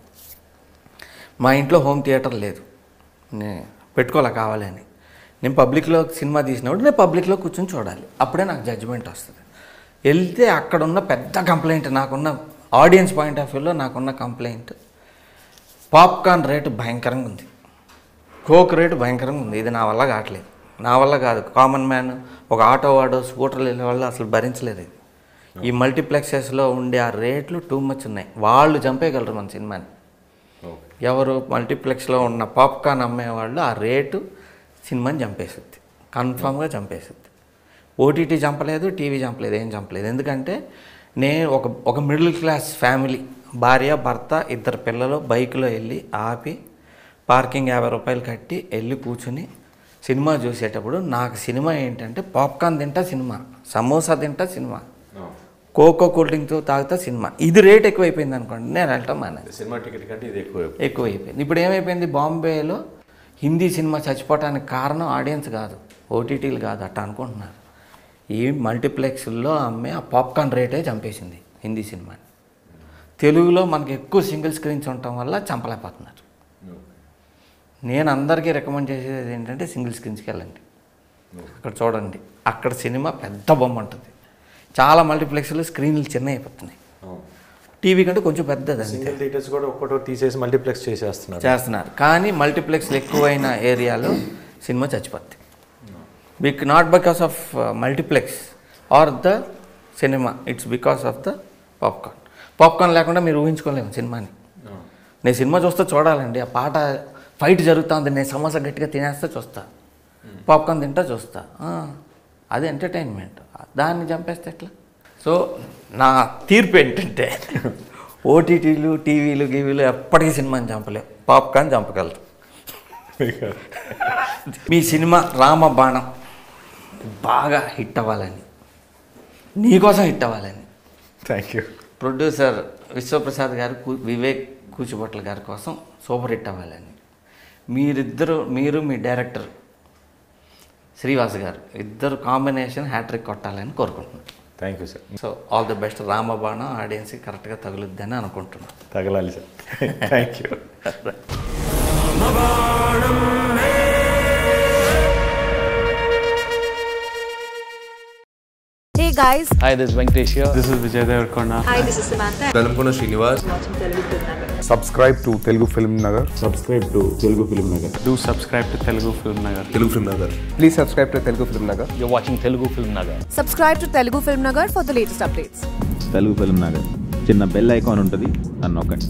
మా ఇంట్లో హోమ్ థియేటర్ లేదు నేను పెట్టుకోలే కావాలని నేను పబ్లిక్లో సినిమా తీసినప్పుడు నేను పబ్లిక్లో కూర్చొని చూడాలి అప్పుడే నాకు జడ్జిమెంట్ వస్తుంది వెళ్తే అక్కడ ఉన్న పెద్ద కంప్లైంట్ నాకున్న ఆడియన్స్ పాయింట్ ఆఫ్ వ్యూలో నాకున్న కంప్లైంట్ పాప్కార్న్ రేటు భయంకరంగా ఉంది కోక్ రేటు భయంకరంగా ఉంది ఇది నా వల్ల కావట్లేదు నా వల్ల కాదు కామన్ మ్యాన్ ఒక ఆటో వాడు స్కూటర్లు వెళ్ళే వాళ్ళు అసలు భరించలేదు ఇది ఈ మల్టీప్లెక్సెస్లో ఉండే ఆ రేట్లు టూ మచ్ ఉన్నాయి వాళ్ళు చంపేయగలరు మన సినిమాని ఎవరు మల్టీప్లెక్స్లో ఉన్న పాప్కార్న్ అమ్మేవాళ్ళు ఆ రేటు సినిమాని చంపేస్తుంది కన్ఫామ్గా చంపేస్తుంది ఓటీటీ చంపలేదు టీవీ చంపలేదు ఏం చంపలేదు ఎందుకంటే నేను ఒక ఒక మిడిల్ క్లాస్ ఫ్యామిలీ భార్య భర్త ఇద్దరు పిల్లలు బైక్లో వెళ్ళి ఆపి పార్కింగ్ యాభై రూపాయలు కట్టి వెళ్ళి కూర్చుని సినిమా చూసేటప్పుడు నాకు సినిమా ఏంటంటే పాప్కార్న్ తింటా సినిమా సమోసా తింటా సినిమా కోకో కూల్ డ్రింక్తో తాగుతా సినిమా ఇది రేట్ ఎక్కువైపోయింది అనుకోండి నేను వెళ్ళటం మానేది సినిమా టికెట్ కంటే ఇది ఎక్కువ ఎక్కువైపోయింది ఇప్పుడు ఏమైపోయింది బాంబేలో హిందీ సినిమా చచ్చిపోవటానికి కారణం ఆడియన్స్ కాదు ఓటీటీలు కాదు అట్ట అనుకుంటున్నారు ఈ మల్టీప్లెక్స్లో అమ్మే ఆ పాప్కార్న్ రేటే చంపేసింది హిందీ సినిమాని తెలుగులో మనకి ఎక్కువ సింగిల్ స్క్రీన్స్ ఉండటం వల్ల చంపలేకపోతున్నారు నేను అందరికీ రికమెండ్ చేసేది ఏంటంటే సింగిల్ స్క్రీన్స్కి వెళ్ళండి అక్కడ చూడండి అక్కడ సినిమా పెద్ద బొమ్మ ఉంటుంది చాలా మల్టీప్లెక్స్లో స్క్రీన్లు చిన్న అయిపోతున్నాయి టీవీ కంటే కొంచెం పెద్దది అంతే సింగిల్ థియేటర్స్ కూడా ఒక్కటో తీసేసి మల్టీప్లెక్స్ చేసేస్తున్నారు చేస్తున్నారు కానీ మల్టీప్లెక్స్లు ఎక్కువైన ఏరియాలో సినిమా చచ్చిపోద్ది బిక్ not because of multiplex or the cinema it's because of the popcorn popcorn లేకుండా మీరు ఊహించుకోలేము సినిమాని నేను సినిమా చూస్తే చూడాలండి ఆ పాట ఫైట్ జరుగుతుంది నేను సమోసా గట్టిగా తినేస్తే చూస్తా పాప్కార్న్ తింటా చూస్తా ఆ, అది ఎంటర్టైన్మెంట్ దాన్ని చంపేస్తే ఎట్లా సో నా తీర్పు ఏంటంటే ఓటీటీలు టీవీలు గీవీలు ఎప్పటికీ సినిమాని చంపలేవు పాప్కార్న్ చంపగలరు మీ సినిమా రామబాణం బాగా హిట్ అవ్వాలని నీకోసం హిట్ అవ్వాలని థ్యాంక్ యూ ప్రొడ్యూసర్ విశ్వప్రసాద్ గారు కు- వివేక్ కూచిభట్ల గారి కోసం సూపర్ హిట్ అవ్వాలని మీరిద్దరు మీరు మీ డైరెక్టర్ శ్రీవాస్ గారు ఇద్దరు కాంబినేషన్ హ్యాట్రిక్ కొట్టాలని కోరుకుంటున్నాను thank you sir so all the best Ramabanam ఆడియన్స్కి కరెక్ట్గా తగులుద్దని అనుకుంటున్నాను తగలాలి sir thank you Hey guys, Hi, this is Venkatesh here. This is Vijay Devarkonda. hi, this is Samantha. Velankonda Srinivas subscribe to Telugu Film Nagar. Do subscribe to Telugu Film Nagar. Telugu Film Nagar Please subscribe to Telugu Film Nagar. You're watching Telugu Film Nagar. Subscribe to Telugu Film Nagar for the latest updates. Telugu Film Nagar చిన్న బెల్ ఐకాన్ ఉంటుంది అని నొక్కండి